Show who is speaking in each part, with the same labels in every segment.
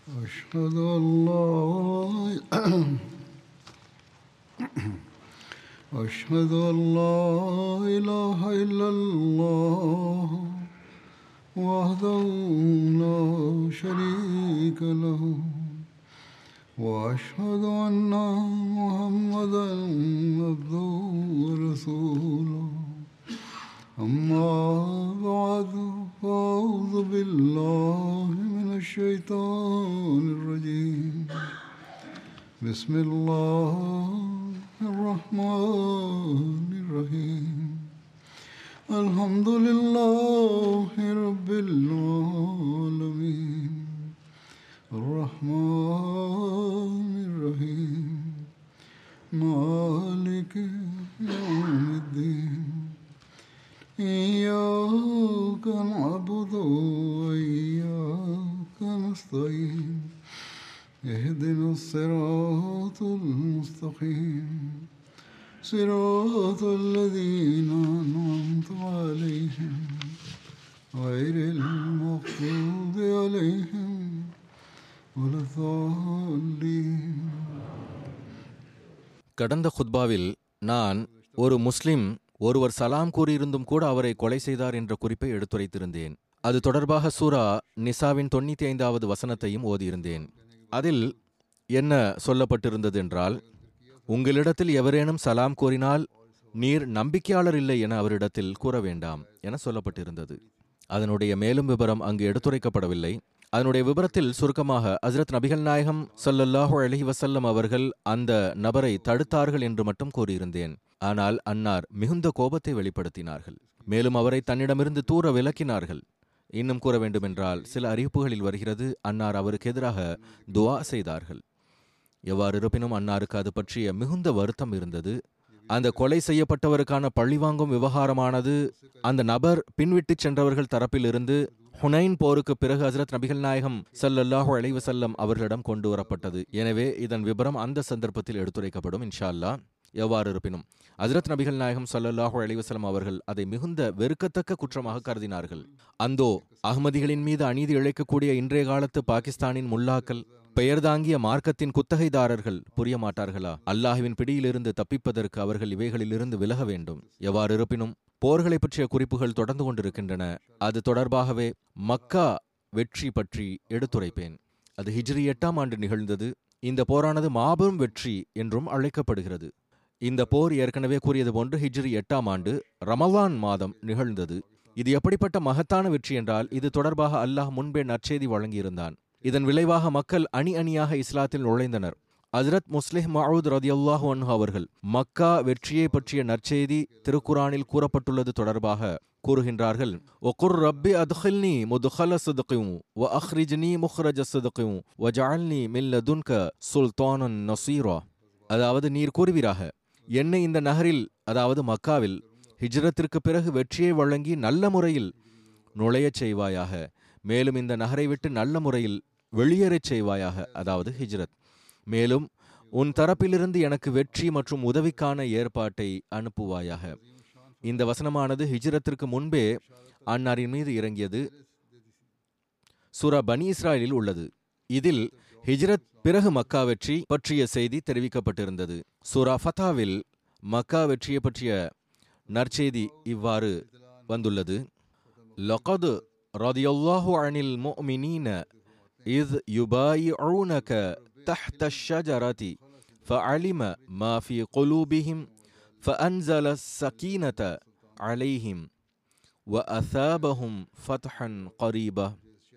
Speaker 1: أشهد أن لا أشهد أن لا إله إلا الله وحده لا شريك له وأشهد أن محمدا عبده ورسوله أما بعد فأعوذ بالله من الشيطان الرجيم بسم الله الرحمن الرحيم الحمد لله رب العالمين الرحمن الرحيم مالك يوم الدين إياك نعبد وإياك نستعين اهدنا الصراط المستقيم صراط الذين أنعمت عليهم غير المغضوب عليهم ولا الضالين
Speaker 2: கடந்த குத்பாவில் நான் ஒரு முஸ்லிம் ஒருவர் சலாம் கூறியிருந்தும் கூட அவரை கொலை செய்தார் என்ற குறிப்பை எடுத்துரைத்திருந்தேன் அது தொடர்பாக சூரா நிசாவின் தொண்ணூத்தி ஐந்தாவது வசனத்தையும் ஓதியிருந்தேன் அதில் என்ன சொல்லப்பட்டிருந்தது என்றால் உங்களிடத்தில் எவரேனும் சலாம் கூறினால் நீர் நம்பிக்கையாளர் இல்லை என அவரிடத்தில் கூற வேண்டாம் என சொல்லப்பட்டிருந்தது அதனுடைய மேலும் விவரம் அங்கு எடுத்துரைக்கப்படவில்லை அதனுடைய விபரத்தில் சுருக்கமாக ஹஸ்ரத் நபிகள் நாயகம் ஸல்லல்லாஹு அலைஹி வஸல்லம் அவர்கள் அந்த நபரை தடுத்தார்கள் என்று மட்டும் கூறியிருந்தேன் ஆனால் அன்னார் மிகுந்த கோபத்தை வெளிப்படுத்தினார்கள் மேலும் அவரை தன்னிடமிருந்து தூர விலக்கினார்கள் இன்னும் கூற வேண்டுமென்றால் சில அறிவிப்புகளில் வருகிறது அன்னார் அவருக்கு எதிராக துவா செய்தார்கள் எவ்வாறு இருப்பினும் அன்னாருக்கு அது பற்றிய மிகுந்த வருத்தம் இருந்தது அந்த கொலை செய்யப்பட்டவருக்கான பழிவாங்கும் விவகாரமானது அந்த நபர் பின்விட்டுச் சென்றவர்கள் தரப்பிலிருந்து ஹுனைன் போருக்கு பிறகு ஹசரத் நபிகள் நாயகம் ஸல்லல்லாஹு அலைஹி வஸல்லம் அவர்களிடம் கொண்டு வரப்பட்டது எனவே இதன் விபரம் அந்த சந்தர்ப்பத்தில் எடுத்துரைக்கப்படும் இன்ஷா அல்லாஹ் எவ்வாறு இருப்பினும் ஹஜரத் நபிகள் நாயகம் ஸல்லல்லாஹு அலைஹி வஸல்லம் அவர்கள் அதை மிகுந்த வெறுக்கத்தக்க குற்றமாக கருதினார்கள் அந்தோ அகமதிகளின் மீது அநீதி இழைக்கக்கூடிய இன்றைய காலத்து பாகிஸ்தானின் முல்லாக்கள் பெயர் தாங்கிய மார்க்கத்தின் குத்தகைதாரர்கள் புரிய மாட்டார்களா அல்லாஹுவின் பிடியிலிருந்து தப்பிப்பதற்கு அவர்கள் இவைகளிலிருந்து விலக வேண்டும் எவ்வாறு இருப்பினும் போர்களை பற்றிய குறிப்புகள் தொடர்ந்து கொண்டிருக்கின்றன அது தொடர்பாகவே மக்கா வெற்றி பற்றி எடுத்துரைப்பேன் அது ஹிஜ்ரி எட்டாம் ஆண்டு நிகழ்ந்தது இந்த போரானது மாபெரும் வெற்றி என்றும் அழைக்கப்படுகிறது இந்த போர் ஏற்கனவே கூறியது போன்று ஹிஜ்ரி எட்டாம் ஆண்டு ரமலான் மாதம் நிகழ்ந்தது இது எப்படிப்பட்ட மகத்தான வெற்றி என்றால் இது தொடர்பாக அல்லாஹ் முன்பே நற்செய்தி வழங்கியிருந்தான் இதன் விளைவாக மக்கள் அணி அணியாக இஸ்லாத்தில் நுழைந்தனர் ஹஜ்ரத் முஸ்லிஹ் மவுத் ரதியல்லாஹு அன்ஹு அவர்கள் மக்கா வெற்றியை பற்றிய நற்செய்தி திருக்குரானில் கூறப்பட்டுள்ளது தொடர்பாக கூறுகின்றார்கள் ஒகுர் ரப்பி அத்ஹில்னி முதுஹல சிதுகியும் வ அஹ்ரிஜ்னி முஹ்ரஜ சிதுகியும் வ ஜஅல்னி மின் லதுன்க சுல்தானன் நசீரா அதாவது நீர் கூறுவீராக என்னை இந்த நகரில் அதாவது மக்காவில் ஹிஜ்ரத்திற்கு பிறகு வெற்றியை வழங்கி நல்ல முறையில் நுழையச் செய்வாயாக மேலும் இந்த நகரை விட்டு நல்ல முறையில் வெளியேறச் செய்வாயாக அதாவது ஹிஜ்ரத் மேலும் உன் தரப்பிலிருந்து எனக்கு வெற்றி மற்றும் உதவிக்கான ஏற்பாட்டை அனுப்புவாயாக இந்த வசனமானது ஹிஜ்ரத்திற்கு முன்பே அன்னாரின் மீது இறங்கியது சூரா பனி இஸ்ராயலில் உள்ளது இதில் ஹிஜ்ரத் பிறகு மக்கா வெற்றி பற்றிய செய்தி தெரிவிக்கப்பட்டிருந்தது சூரா ஃபதாவில் மக்கா வெற்றியை பற்றிய நற்செய்தி இவ்வாறு வந்துள்ளது லகது ரதியல்லாஹு அனில் முஃமினீன இஸ் யுபாயிஊனக تحت الشجرة فعلم ما في قلوبهم فأنزل السكينة عليهم وأثابهم فتحا قريبا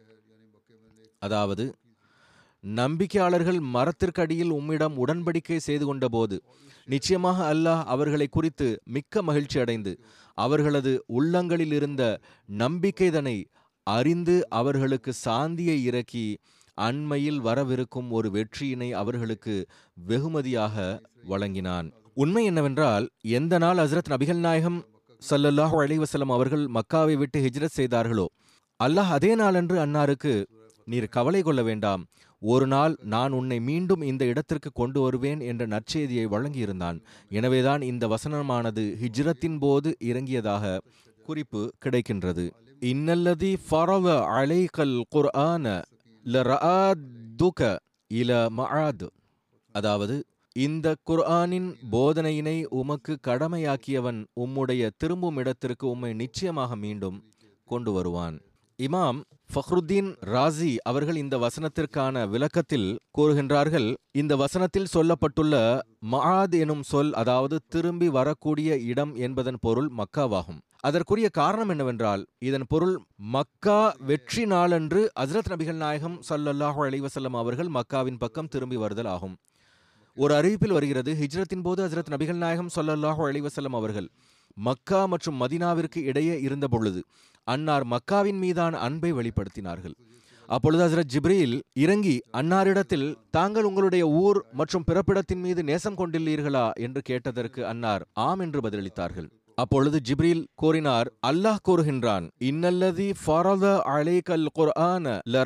Speaker 2: அதாவது நம்பிக்கையாளர்கள் மரத்திற்கடியில் உம்மிடம் உடன்படிக்கை செய்து கொண்டபோது நிச்சயமாக அல்லாஹ் அவர்களை குறித்து மிக்க மகிழ்ச்சி அடைந்து அவர்களது உள்ளங்களில் இருந்த நம்பிக்கைதனை அறிந்து அவர்களுக்கு சாந்தியை இறக்கி அண்மையில் வரவிருக்கும் ஒரு வெற்றியினை அவர்களுக்கு வெகுமதியாக வழங்கினான் உண்மை என்னவென்றால் எந்த நாள் ஹசரத் நபிகள் நாயகம் ஸல்லல்லாஹு அலைஹி வஸல்லம் அவர்கள் மக்காவை விட்டு ஹிஜ்ரத் செய்தார்களோ அல்லாஹ் அதே நாளன்று அன்னாருக்கு நீர் கவலை கொள்ள வேண்டாம் ஒரு நாள் நான் உன்னை மீண்டும் இந்த இடத்திற்கு கொண்டு வருவேன் என்ற நற்செய்தியை வழங்கியிருந்தான் எனவேதான் இந்த வசனமானது ஹிஜ்ரத்தின் போது இறங்கியதாக குறிப்பு கிடைக்கின்றது இன்னல்லதி ஃபரவ அலைகல் குர்ஆன லரஆத் துக இல மஆத் அதாவது இந்த குர்ஆனின் போதனையினை உமக்கு கடமையாக்கியவன் உம்முடைய திரும்பும் இடத்திற்கு உம்மை நிச்சயமாக மீண்டும் கொண்டு வருவான் இமாம் ஃபஹ்ருத்தீன் ராசி அவர்கள் இந்த வசனத்திற்கான விளக்கத்தில் கூறுகின்றார்கள் இந்த வசனத்தில் சொல்லப்பட்டுள்ள மஆத் எனும் சொல் அதாவது திரும்பி வரக்கூடிய இடம் என்பதன் பொருள் மக்காவாகும் அதற்குரிய காரணம் என்னவென்றால் இதன் பொருள் மக்கா வெற்றி நாளன்று ஹஸ்ரத் நபிகள் நாயகம் ஸல்லல்லாஹு அலைஹி வஸல்லம் அவர்கள் மக்காவின் பக்கம் திரும்பி வருதல் ஆகும் ஒரு அறிவிப்பில் வருகிறது ஹிஜ்ரத்தின் போது ஹஸ்ரத் நபிகள் நாயகம் ஸல்லல்லாஹு அலைஹி வஸல்லம் அவர்கள் மக்கா மற்றும் மதினாவிற்கு இடையே இருந்த பொழுது அன்னார் மக்காவின் மீதான அன்பை வெளிப்படுத்தினார்கள் அப்பொழுது ஹஸ்ரத் ஜிப்ரீல் இறங்கி அன்னாரிடத்தில் தாங்கள் உங்களுடைய ஊர் மற்றும் பிறப்பிடத்தின் மீது நேசம் கொண்டுள்ளீர்களா என்று கேட்டதற்கு அன்னார் ஆம் என்று பதிலளித்தார்கள் அப்பொழுது ஜிப்ரீல் கூறினார் அல்லாஹ் கூறுகின்றான் இன்னல்லதி ஃபரத அலைகல் குர்ஆன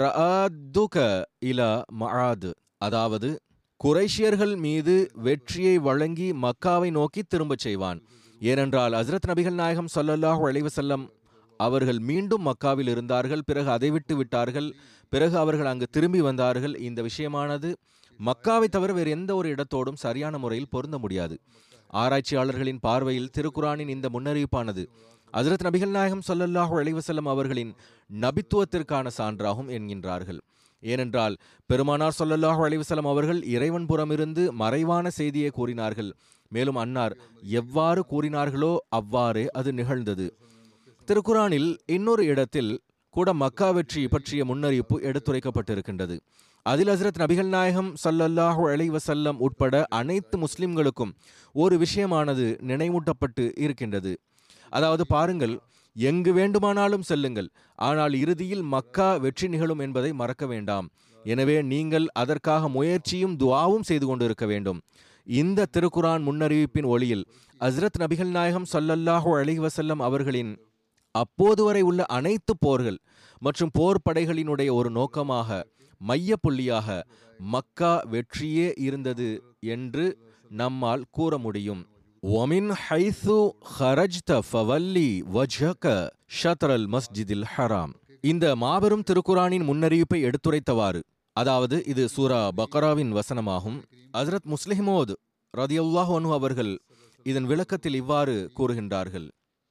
Speaker 2: லரஆதுக இலா மஆத் அதாவது குறைஷியர்கள் மீது வெற்றியை வழங்கி மக்காவை நோக்கி திரும்பச் செய்வான் ஏனென்றால் ஹஸ்ரத் நபிகள் நாயகம் ஸல்லல்லாஹு அலைஹி வஸல்லம் அவர்கள் மீண்டும் மக்காவில் இருந்தார்கள் பிறகு அதை விட்டு விட்டார்கள் பிறகு அவர்கள் அங்கு திரும்பி வந்தார்கள் இந்த விஷயமானது மக்காவை தவிர வேறு எந்த ஒரு இடத்தோடும் சரியான முறையில் பொருந்த முடியாது ஆராய்ச்சியாளர்களின் பார்வையில் திருக்குரானின் இந்த முன்னறிவிப்பானது ஹஜரத் நபிகள் நாயகம் ஸல்லல்லாஹு அலைஹி வஸல்லம் அவர்களின் நபித்துவத்திற்கான சான்றாகும் என்கின்றார்கள் ஏனென்றால் பெருமானார் ஸல்லல்லாஹு அலைஹி வஸல்லம் அவர்கள் இறைவன் புறமிருந்து மறைவான செய்தியை கூறினார்கள் மேலும் அன்னார் எவ்வாறு கூறினார்களோ அவ்வாறே அது நிகழ்ந்தது திருக்குரானில் இன்னொரு இடத்தில் கூட மக்கா வெற்றி பற்றிய முன்னறிவிப்பு எடுத்துரைக்கப்பட்டிருக்கின்றது அதில் ஹசரத் நபிகள் நாயகம் ஸல்லல்லாஹு அலைஹி வஸல்லம் உட்பட அனைத்து முஸ்லிம்களுக்கும் ஒரு விஷயமானது நினைவூட்டப்பட்டு இருக்கின்றது அதாவது பாருங்கள் எங்கு வேண்டுமானாலும் செல்லுங்கள் ஆனால் இறுதியில் மக்கா வெற்றி நிகழும் என்பதை மறக்க வேண்டாம் எனவே நீங்கள் அதற்காக முயற்சியும் துஆவும் செய்து கொண்டிருக்க வேண்டும் இந்த திருக்குரான் முன்னறிவிப்பின் ஒளியில் ஹஸ்ரத் நபிகள் நாயகம் ஸல்லல்லாஹு அலைஹி வஸல்லம் அவர்களின் அப்போது வரை உள்ள அனைத்து போர்கள் மற்றும் போர் படைகளினுடைய ஒரு நோக்கமாக மைய புள்ளியாக மக்கா வெற்றியே இருந்தது என்று நம்மால் கூற முடியும் ஒமின் ஹைசு ஹரஜ்த ஃபவல்லி வஜ்ஹக ஷத்ரல் மஸ்ஜிதில் ஹராம் இந்த மாபெரும் திருக்குரானின் முன்னறிவிப்பை எடுத்துரைத்தவாறு அதாவது இது சூரா பக்ராவின் வசனமாகும் ஹஜரத் முஸ்லிமோத் ரதியுல்லாஹ் அன்ஹு அவர்கள் இதன் விளக்கத்தில் இவ்வாறு கூறுகின்றார்கள்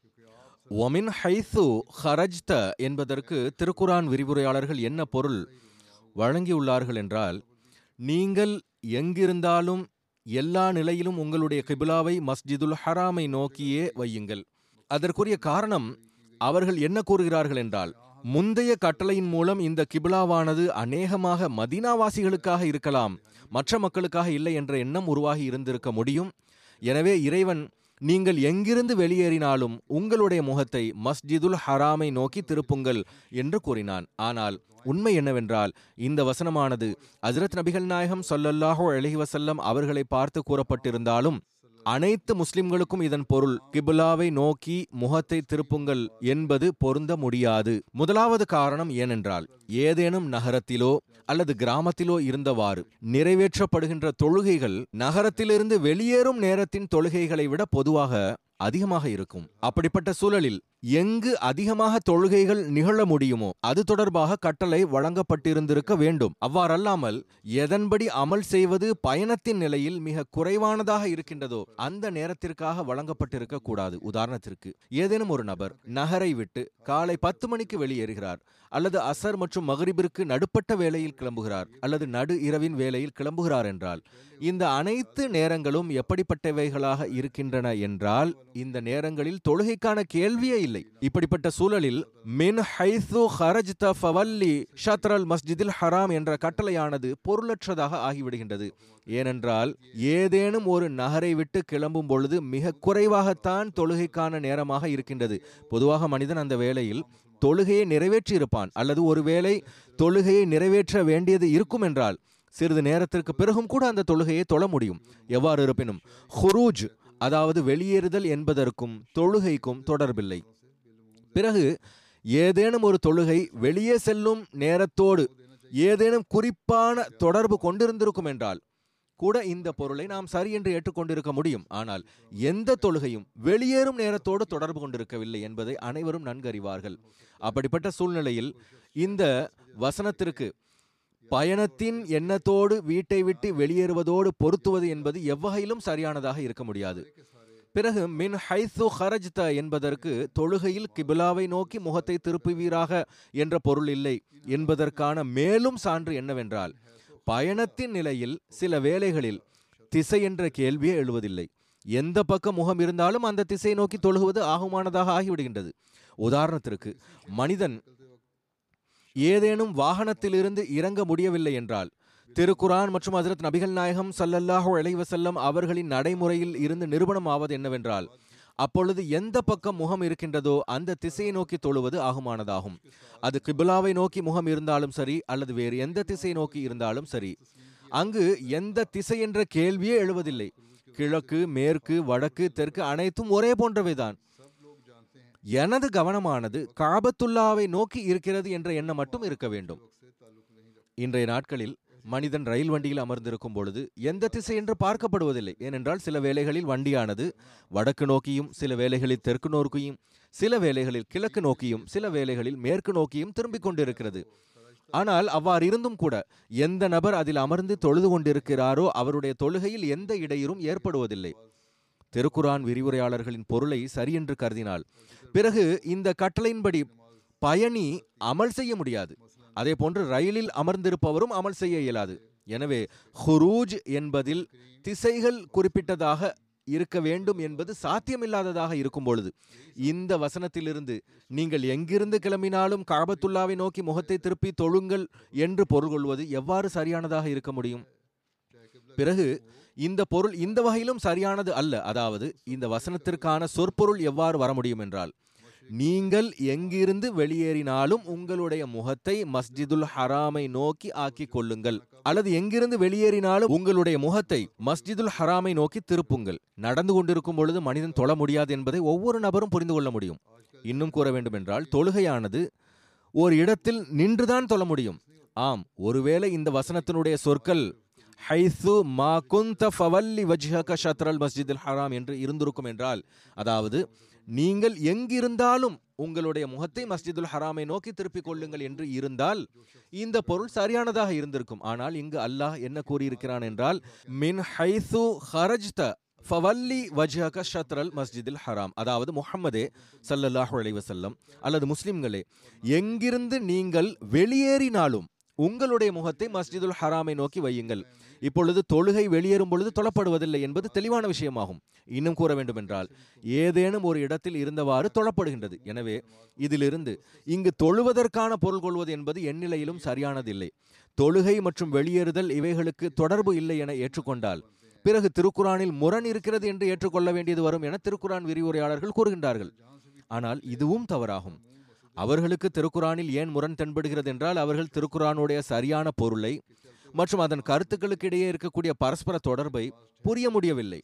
Speaker 2: ஒமின் ஹைசு ஹரஜ்த என்பதற்கு திருக்குரான் விரிவுரையாளர்கள் என்ன பொருள் வழங்கியுள்ளார்கள் என்றால் நீங்கள் எங்கிருந்தாலும் எல்லா நிலையிலும் உங்களுடைய கிபிலாவை மஸ்ஜிதுல் ஹராமை நோக்கியே வையுங்கள் அதற்குரிய காரணம் அவர்கள் என்ன கூறுகிறார்கள் என்றால் முந்தைய கட்டளையின் மூலம் இந்த கிபிலாவானது அநேகமாக மதீனாவாசிகளுக்காக இருக்கலாம் மற்ற மக்களுக்காக இல்லை என்ற எண்ணம் உருவாகி இருந்திருக்க முடியும் எனவே இறைவன் நீங்கள் எங்கிருந்து வெளியேறினாலும் உங்களுடைய முகத்தை மஸ்ஜிதுல் ஹராமை நோக்கி திருப்புங்கள் என்று கூறினான் ஆனால் உண்மை என்னவென்றால் இந்த வசனமானது ஹஜரத் நபிகள் நாயகம் ஸல்லல்லாஹு அலைஹி வஸல்லம் அவர்களை பார்த்து கூறப்பட்டிருந்தாலும் அனைத்து முஸ்லிம்களுக்கும் இதன் பொருள் கிபிலாவை நோக்கி முகத்தை திருப்புங்கள் என்பது பொருந்த முடியாது முதலாவது காரணம் ஏனென்றால் ஏதேனும் நகரத்திலோ அல்லது கிராமத்திலோ இருந்தவாறு நிறைவேற்றப்படுகின்ற தொழுகைகள் நகரத்திலிருந்து வெளியேறும் நேரத்தின் தொழுகைகளை விட பொதுவாக அதிகமாக இருக்கும் அப்படிப்பட்ட சூழலில் எங்கு அதிகமாக தொழுகைகள் நிகழ முடியுமோ அது தொடர்பாக கட்டளை வழங்கப்பட்டிருந்திருக்க வேண்டும் அவ்வாறல்லாமல் எதன்படி அமல் செய்வது பயணத்தின் நிலையில் மிக குறைவானதாக இருக்கின்றதோ அந்த நேரத்திற்காக வழங்கப்பட்டிருக்க கூடாது உதாரணத்திற்கு ஏதேனும் ஒரு நபர் நகரை விட்டு காலை பத்து மணிக்கு வெளியேறுகிறார் அல்லது அசர் மற்றும் மகரிபிற்கு நடுப்பட்ட வேளையில் கிளம்புகிறார் அல்லது நடு இரவின் வேளையில் கிளம்புகிறார் என்றால் இந்த அனைத்து நேரங்களும் எப்படிப்பட்டவைகளாக இருக்கின்றன என்றால் இந்த நேரங்களில் தொழுகைக்கான கேள்வியே இல்லை இப்படிப்பட்ட சூழலில் மின் ஹைசு ஹரஜ்த ஃபவல்லி ஷத்ரல் மஸ்ஜிதில் ஹராம் என்ற கட்டளையானது பொருளற்றதாக ஆகிவிடுகின்றது ஏனென்றால் ஏதேனும் ஒரு நகரை விட்டு கிளம்பும் பொழுது மிக குறைவாகத்தான் தொழுகைக்கான நேரமாக இருக்கின்றது பொதுவாக மனிதன் அந்த வேளையில் தொழுகையை நிறைவேற்றி இருப்பான் அல்லது ஒருவேளை தொழுகையை நிறைவேற்ற வேண்டியது இருக்கும் என்றால் சிறிது நேரத்திற்கு பிறகும் கூட அந்த தொழுகையை தொழ முடியும் எவ்வாறு இருப்பினும் ஹுரூஜ் அதாவது வெளியேறுதல் என்பதற்கும் தொழுகைக்கும் தொடர்பில்லை பிறகு ஏதேனும் ஒரு தொழுகை வெளியே செல்லும் நேரத்தோடு ஏதேனும் குறிப்பான தொடர்பு கொண்டிருந்திருக்கும் என்றால் கூட இந்த பொருளை நாம் சரி என்று ஏற்றுக்கொண்டிருக்க முடியும் ஆனால் எந்த தொழுகையும் வெளியேறும் நேரத்தோடு தொடர்பு கொண்டிருக்கவில்லை என்பதை அனைவரும் நன்கறிவார்கள் அப்படிப்பட்ட சூழ்நிலையில் இந்த வசனத்திற்கு பயணத்தின் எண்ணத்தோடு வீட்டை விட்டு வெளியேறுவதோடு பொருத்துவது என்பது எவ்வகையிலும் சரியானதாக இருக்க முடியாது பிறகு மின் ஹைசு ஹரஜ்த என்பதற்கு தொழுகையில் கிபிலாவை நோக்கி முகத்தை திருப்புவீராக என்ற பொருள் இல்லை என்பதற்கான மேலும் சான்று என்னவென்றால் பயணத்தின் நிலையில் சில வேளைகளில் திசை என்ற கேள்வியே எழுவதில்லை எந்த பக்கம் முகம் இருந்தாலும் அந்த திசையை நோக்கி தொழுகுவது ஆகுமானதாக ஆகிவிடுகின்றது உதாரணத்திற்கு மனிதன் ஏதேனும் வாகனத்திலிருந்து இறங்க முடியவில்லை என்றால் திருக்குரான் மற்றும் ஹஜரத் நபிகள் நாயகம் ஸல்லல்லாஹு அலைஹி வஸல்லம் அவர்களின் நடைமுறையில் இருந்து நிரூபணம் ஆவது என்னவென்றால் அப்பொழுது எந்த பக்கம் முகம் இருக்கின்றதோ அந்த திசையை நோக்கி தொழுவது ஆகுமானதாகும் அது கிபிலாவை நோக்கி முகம் இருந்தாலும் சரி அல்லது வேறு எந்த திசையை நோக்கி இருந்தாலும் சரி அங்கு எந்த திசை என்ற கேள்வியே எழுவதில்லை கிழக்கு மேற்கு வடக்கு தெற்கு அனைத்தும் ஒரே போன்றவைதான் எனது கவனமானது காபத்துல்லாவை நோக்கி இருக்கிறது என்ற எண்ணம் மட்டும் இருக்க வேண்டும் இன்றைய நாட்களில் மனிதன் ரயில் வண்டியில் அமர்ந்திருக்கும் பொழுது எந்த திசை என்று பார்க்கப்படுவதில்லை ஏனென்றால் சில வேளைகளில் வண்டியானது வடக்கு நோக்கியும் சில வேளைகளில் தெற்கு நோக்கியும் சில வேளைகளில் கிழக்கு நோக்கியும் சில வேளைகளில் மேற்கு நோக்கியும் திரும்பிக் கொண்டிருக்கிறது ஆனால் அவ்வாறு இருந்தும் கூட எந்த நபர் அதில் அமர்ந்து தொழுது கொண்டிருக்கிறாரோ அவருடைய தொழுகையில் எந்த இடையூறும் ஏற்படுவதில்லை திருக்குரான் விரிவுரையாளர்களின் பொருளை சரியென்று கருதினால் பிறகு இந்த கட்டளையின்படி பயணி அமல் செய்ய முடியாது அதே போன்று ரயிலில் அமர்ந்திருப்பவரும் அமல் செய்ய இயலாது எனவே ஹுரூஜ் என்பதில் திசைகள் குறிப்பிட்டதாக இருக்க வேண்டும் என்பது சாத்தியமில்லாததாக இருக்கும் பொழுது இந்த வசனத்திலிருந்து நீங்கள் எங்கிருந்து கிளம்பினாலும் காபத்துல்லாவை நோக்கி முகத்தை திருப்பி தொழுங்கள் என்று பொருள் கொள்வது எவ்வாறு சரியானதாக இருக்க முடியும் பிறகு இந்த பொருள் இந்த வகையிலும் சரியானது அல்ல அதாவது இந்த வசனத்திற்கான சொற்பொருள் எவ்வாறு வர முடியும் என்றால் நீங்கள் எங்கிருந்து வெளியேறினாலும் உங்களுடைய முகத்தை மஸ்ஜிதுல் ஹராமை நோக்கி ஆக்கிக் கொள்ளுங்கள் அல்லது எங்கிருந்து வெளியேறினாலும் உங்களுடைய முகத்தை மஸ்ஜிதுல் ஹராமை நோக்கி திருப்புங்கள் நடந்து கொண்டிருக்கும் பொழுது மனிதன் தொழ முடியாது என்பதை ஒவ்வொரு நபரும் புரிந்து கொள்ள முடியும் இன்னும் கூற வேண்டும் என்றால் தொழுகையானது ஒரு இடத்தில் நின்றுதான் தொழ முடியும் ஆம் ஒருவேளை இந்த வசனத்தினுடைய சொற்கள் ஹைசு மா குந்த ஃபவல்லி வஜ்ஹக ஷத்ரல் மஸ்ஜிதுல் ஹராம் என்று இருந்திருக்கும் என்றால் அதாவது நீங்கள் எங்கிருந்தாலும் உங்களுடைய முகத்தை மஸ்ஜிதுல் ஹராமை நோக்கி திருப்பிக் கொள்ளுங்கள் என்று இருந்தால் இந்த பொருள் சரியானதாக இருந்திருக்கும் ஆனால் இங்கு அல்லாஹ் என்ன கூறியிருக்கிறான் என்றால் மின் ஹைசு ஹரஜ்த ஃபவல்லி வஜ்ஹக ஷத்ரல் மஸ்ஜிதில் ஹராம் அதாவது முஹம்மதே சல்லல்லாஹு அலைஹி வஸல்லம் அல்லது முஸ்லிம்களே எங்கிருந்து நீங்கள் வெளியேறினாலும் உங்களுடைய முகத்தை மஸ்ஜிதுல் ஹராமை நோக்கி வையுங்கள் இப்பொழுது தொழுகை வெளியேறும் பொழுது தொழப்படுவதில்லை என்பது தெளிவான விஷயமாகும் இன்னும் கூற வேண்டும் என்றால் ஏதேனும் ஒரு இடத்தில் இருந்தவாறு தொழப்படுகின்றது எனவே இதிலிருந்து இங்கு தொழுவதற்கான பொருள் கொள்வது என்பது எந்நிலையிலும் சரியானதில்லை தொழுகை மற்றும் வெளியேறுதல் இவைகளுக்கு தொடர்பு இல்லை என ஏற்றுக்கொண்டால் பிறகு திருக்குரானில் முரண் இருக்கிறது என்று ஏற்றுக்கொள்ள வேண்டியது வரும் என திருக்குரான் விரிவுரையாளர்கள் கூறுகின்றார்கள் ஆனால் இதுவும் தவறாகும் அவர்களுக்கு திருக்குரானில் ஏன் முரண் தென்படுகிறது என்றால் அவர்கள் திருக்குரானுடைய சரியான பொருளை மற்றும் அதன் கருத்துக்களுக்கு இடையே இருக்கக்கூடிய பரஸ்பர தொடர்பை புரிய முடியவில்லை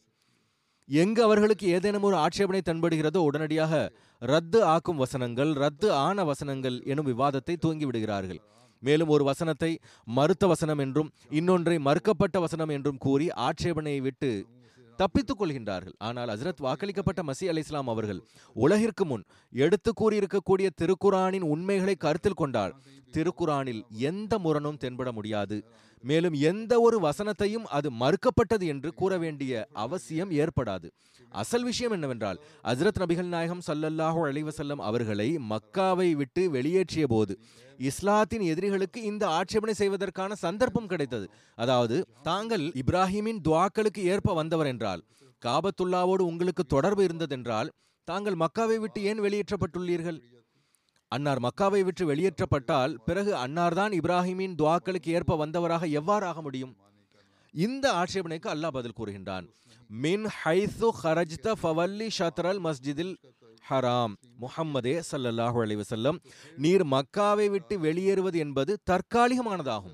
Speaker 2: எங்கு அவர்களுக்கு ஏதேனும் ஒரு ஆட்சேபனை தென்படுகிறதோ உடனடியாக ரத்து ஆக்கும் வசனங்கள் ரத்து ஆன வசனங்கள் எனும் விவாதத்தை தூங்கி விடுகிறார்கள் மேலும் ஒரு வசனத்தை மறுத்த வசனம் என்றும் இன்னொன்றை மறுக்கப்பட்ட வசனம் என்றும் கூறி ஆட்சேபனையை விட்டு தப்பித்துக் கொள்கின்றார்கள் ஆனால் ஹசரத் வாக்களிக்கப்பட்ட மசி அலி இஸ்லாம் அவர்கள் உலகிற்கு முன் எடுத்து கூறியிருக்கக்கூடிய திருக்குரானின் உண்மைகளை கருத்தில் கொண்டால் திருக்குரானில் எந்த முரணும் தென்பட முடியாது மேலும் எந்த ஒரு வசனத்தையும் அது மறுக்கப்பட்டது என்று கூற வேண்டிய அவசியம் ஏற்படாது அசல் விஷயம் என்னவென்றால் ஹஜரத் நபிகள் நாயகம் சல்லல்லாஹு அலைஹி வஸல்லம் அவர்களை மக்காவை விட்டு வெளியேற்றிய போது இஸ்லாத்தின் எதிரிகளுக்கு இந்த ஆட்சேபனை செய்வதற்கான சந்தர்ப்பம் கிடைத்தது அதாவது தாங்கள் இப்ராஹிமின் துவாக்களுக்கு ஏற்ப வந்தவர் என்றால் காபத்துல்லாவோடு உங்களுக்கு தொடர்பு இருந்ததென்றால் தாங்கள் மக்காவை விட்டு ஏன் வெளியேற்றப்பட்டுள்ளீர்கள் அன்னார் மக்காவை விட்டு வெளியேற்றப்பட்டால் பிறகு அன்னார்தான் இப்ராஹிமின் துவாக்களுக்கு ஏற்ப வந்தவராக எவ்வாறு ஆக முடியும் இந்த ஆட்சேபனைக்கு அல்லாஹ் பதில் கூறுகின்றான் மின் ஹைசு ஹரஜ்த ஃபவல்லி ஷத்ரல் மஸ்ஜிதில் ஹராம் முஹம்மதே சல்லல்லாஹு அலைஹி வஸல்லம் நீர் மக்காவை விட்டு வெளியேறுவது என்பது தற்காலிகமானதாகும்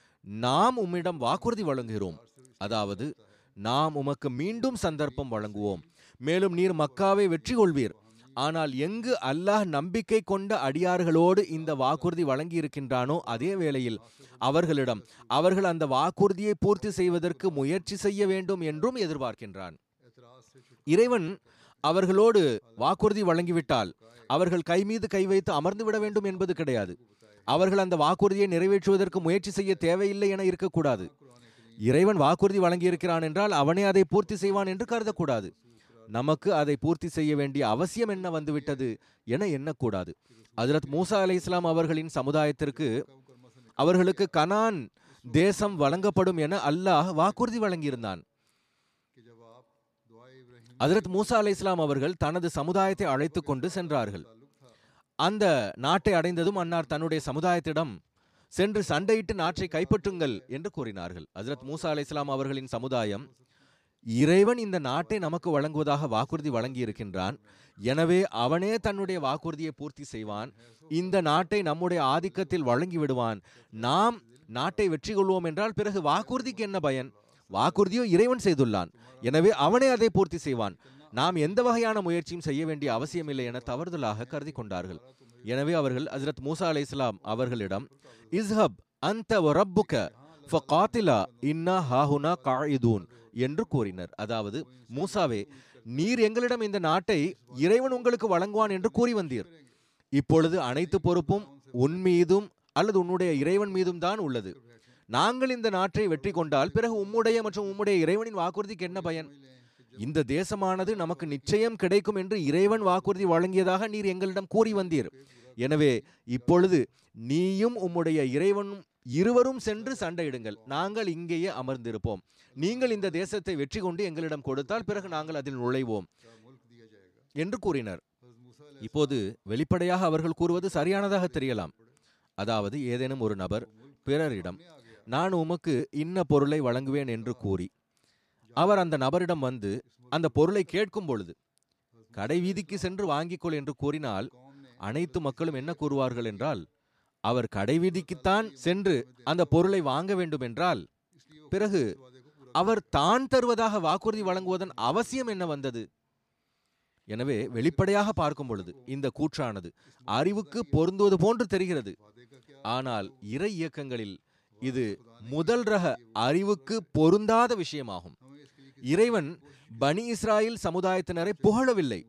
Speaker 2: நாம் உம்மிடம் வாக்குறுதி வழங்குகிறோம் அதாவது நாம் உமக்கு மீண்டும் சந்தர்ப்பம் வழங்குவோம் மேலும் நீர் மக்காவை வெற்றி கொள்வீர் ஆனால் எங்கு அல்லாஹ் நம்பிக்கை கொண்ட அடியார்களோடு இந்த வாக்குறுதி வழங்கி இருக்கின்றானோ அதே வேளையில் அவர்களிடம் அவர்கள் அந்த வாக்குறுதியை பூர்த்தி செய்வதற்கு முயற்சி செய்ய வேண்டும் என்றும் எதிர்பார்க்கின்றான் இறைவன் அவர்களோடு வாக்குறுதி வழங்கிவிட்டால் அவர்கள் கை மீது கை வைத்து அமர்ந்து விட வேண்டும் என்பது கிடையாது அவர்கள் அந்த வாக்குறுதியை நிறைவேற்றுவதற்கு முயற்சி செய்ய தேவையில்லை என இருக்கக்கூடாது இறைவன் வாக்குறுதி வழங்கியிருக்கிறான் என்றால் அவனே அதை பூர்த்தி செய்வான் என்று கருதக்கூடாது நமக்கு அதை பூர்த்தி செய்ய வேண்டிய அவசியம் என்ன வந்துவிட்டது என எண்ணக்கூடாது ஹஜரத் மூசா அலை இஸ்லாம் அவர்களின் சமுதாயத்திற்கு அவர்களுக்கு கனான் தேசம் வழங்கப்படும் என அல்லாஹ் வாக்குறுதி வழங்கியிருந்தான்
Speaker 1: कि जब आप दुआ इब्राहिम
Speaker 2: ஹஜரத் மூசா அலை இஸ்லாம் அவர்கள் தனது சமுதாயத்தை அழைத்து கொண்டு சென்றார்கள் அந்த நாட்டை அடைந்ததும் அன்னார் தன்னுடைய சமுதாயத்திடம் சென்று சண்டையிட்டு நாட்டை கைப்பற்றுங்கள் என்று கூறினார்கள் ஹஜரத் மூசா அலை இஸ்லாம் அவர்களின் சமுதாயம் இறைவன் இந்த நாட்டை நமக்கு வழங்குவதாக வாக்குறுதி வழங்கியிருக்கின்றான் எனவே அவனே தன்னுடைய வாக்குறுதியை பூர்த்தி செய்வான் இந்த நாட்டை நம்முடைய ஆதிக்கத்தில் வழங்கி விடுவான் நாம் நாட்டை வெற்றி கொள்வோம் என்றால் பிறகு வாக்குறுதிக்கு என்ன பயன் வாக்குறுதியோ இறைவன் செய்துள்ளான் எனவே அவனே அதை பூர்த்தி செய்வான் நாம் எந்த வகையான முயற்சியும் செய்ய வேண்டிய அவசியமில்லை என தவறுதலாக கருதி கொண்டார்கள் எனவே அவர்கள் ஹஜரத் மூசா அலை இஸ்லாம் அவர்களிடம் இஸ்ஹப் அந்த ரப்புக்க ஃபகாத்திலா இன்னா ஹாஹுனா காயிதூன் என்று கூறினர் அதாவது மூசாவே நீர் எங்களிடம் இந்த நாட்டை இறைவன் உங்களுக்கு வழங்குவான் என்று கூறி வந்தீர் இப்பொழுது அனைத்து பொறுப்பும் உன் மீதும் அல்லது உன்னுடைய இறைவன் மீதும் தான் உள்ளது நாங்கள் இந்த நாட்டை வெற்றி கொண்டால் பிறகு உம்முடைய மற்றும் உம்முடைய இறைவனின் வாக்குறுதிக்கு என்ன பயன் இந்த தேசமானது நமக்கு நிச்சயம் கிடைக்கும் என்று இறைவன் வாக்குறுதி வழங்கியதாக நீர் எங்களிடம் கூறி வந்தீர் எனவே இப்பொழுது நீயும் உம்முடைய இறைவனும் இருவரும் சென்று சண்டையிடுங்கள் நாங்கள் இங்கேயே அமர்ந்திருப்போம் நீங்கள் இந்த தேசத்தை வெற்றி கொண்டு எங்களிடம் கொடுத்தால் பிறகு நாங்கள் அதில் நுழைவோம்
Speaker 1: मुल्क दिया जाएगा
Speaker 2: என்று கூறினர்
Speaker 1: हज़रत मूसा
Speaker 2: இப்போது வெளிப்படையாக அவர்கள் கூறுவது சரியானதாக தெரியலாம் அதாவது ஏதேனும் ஒரு நபர் பிறரிடம் நான் உமக்கு இன்ன பொருளை வழங்குவேன் என்று கூறி அவர் அந்த நபரிடம் வந்து அந்த பொருளை கேட்கும் பொழுது கடை வீதிக்கு சென்று வாங்கிக்கொள் என்று கூறினால் அனைத்து மக்களும் என்ன கூறுவார்கள் என்றால் அவர் கடை வீதிக்குத்தான் சென்று அந்த பொருளை வாங்க வேண்டும் என்றால் பிறகு அவர் தான் தருவதாக வாக்குறுதி வழங்குவதன் அவசியம் என்ன வந்தது எனவே வெளிப்படையாக பார்க்கும் பொழுது இந்த கூற்றானது அறிவுக்கு பொருந்துவது போன்று தெரிகிறது ஆனால் இறை இயக்கங்களில் இது முதல் ரக அறிவுக்கு பொருந்தாத விஷயமாகும் இறைவன் பனி இஸ்ராயில் சமுதாயத்தினரை புகழவில்லை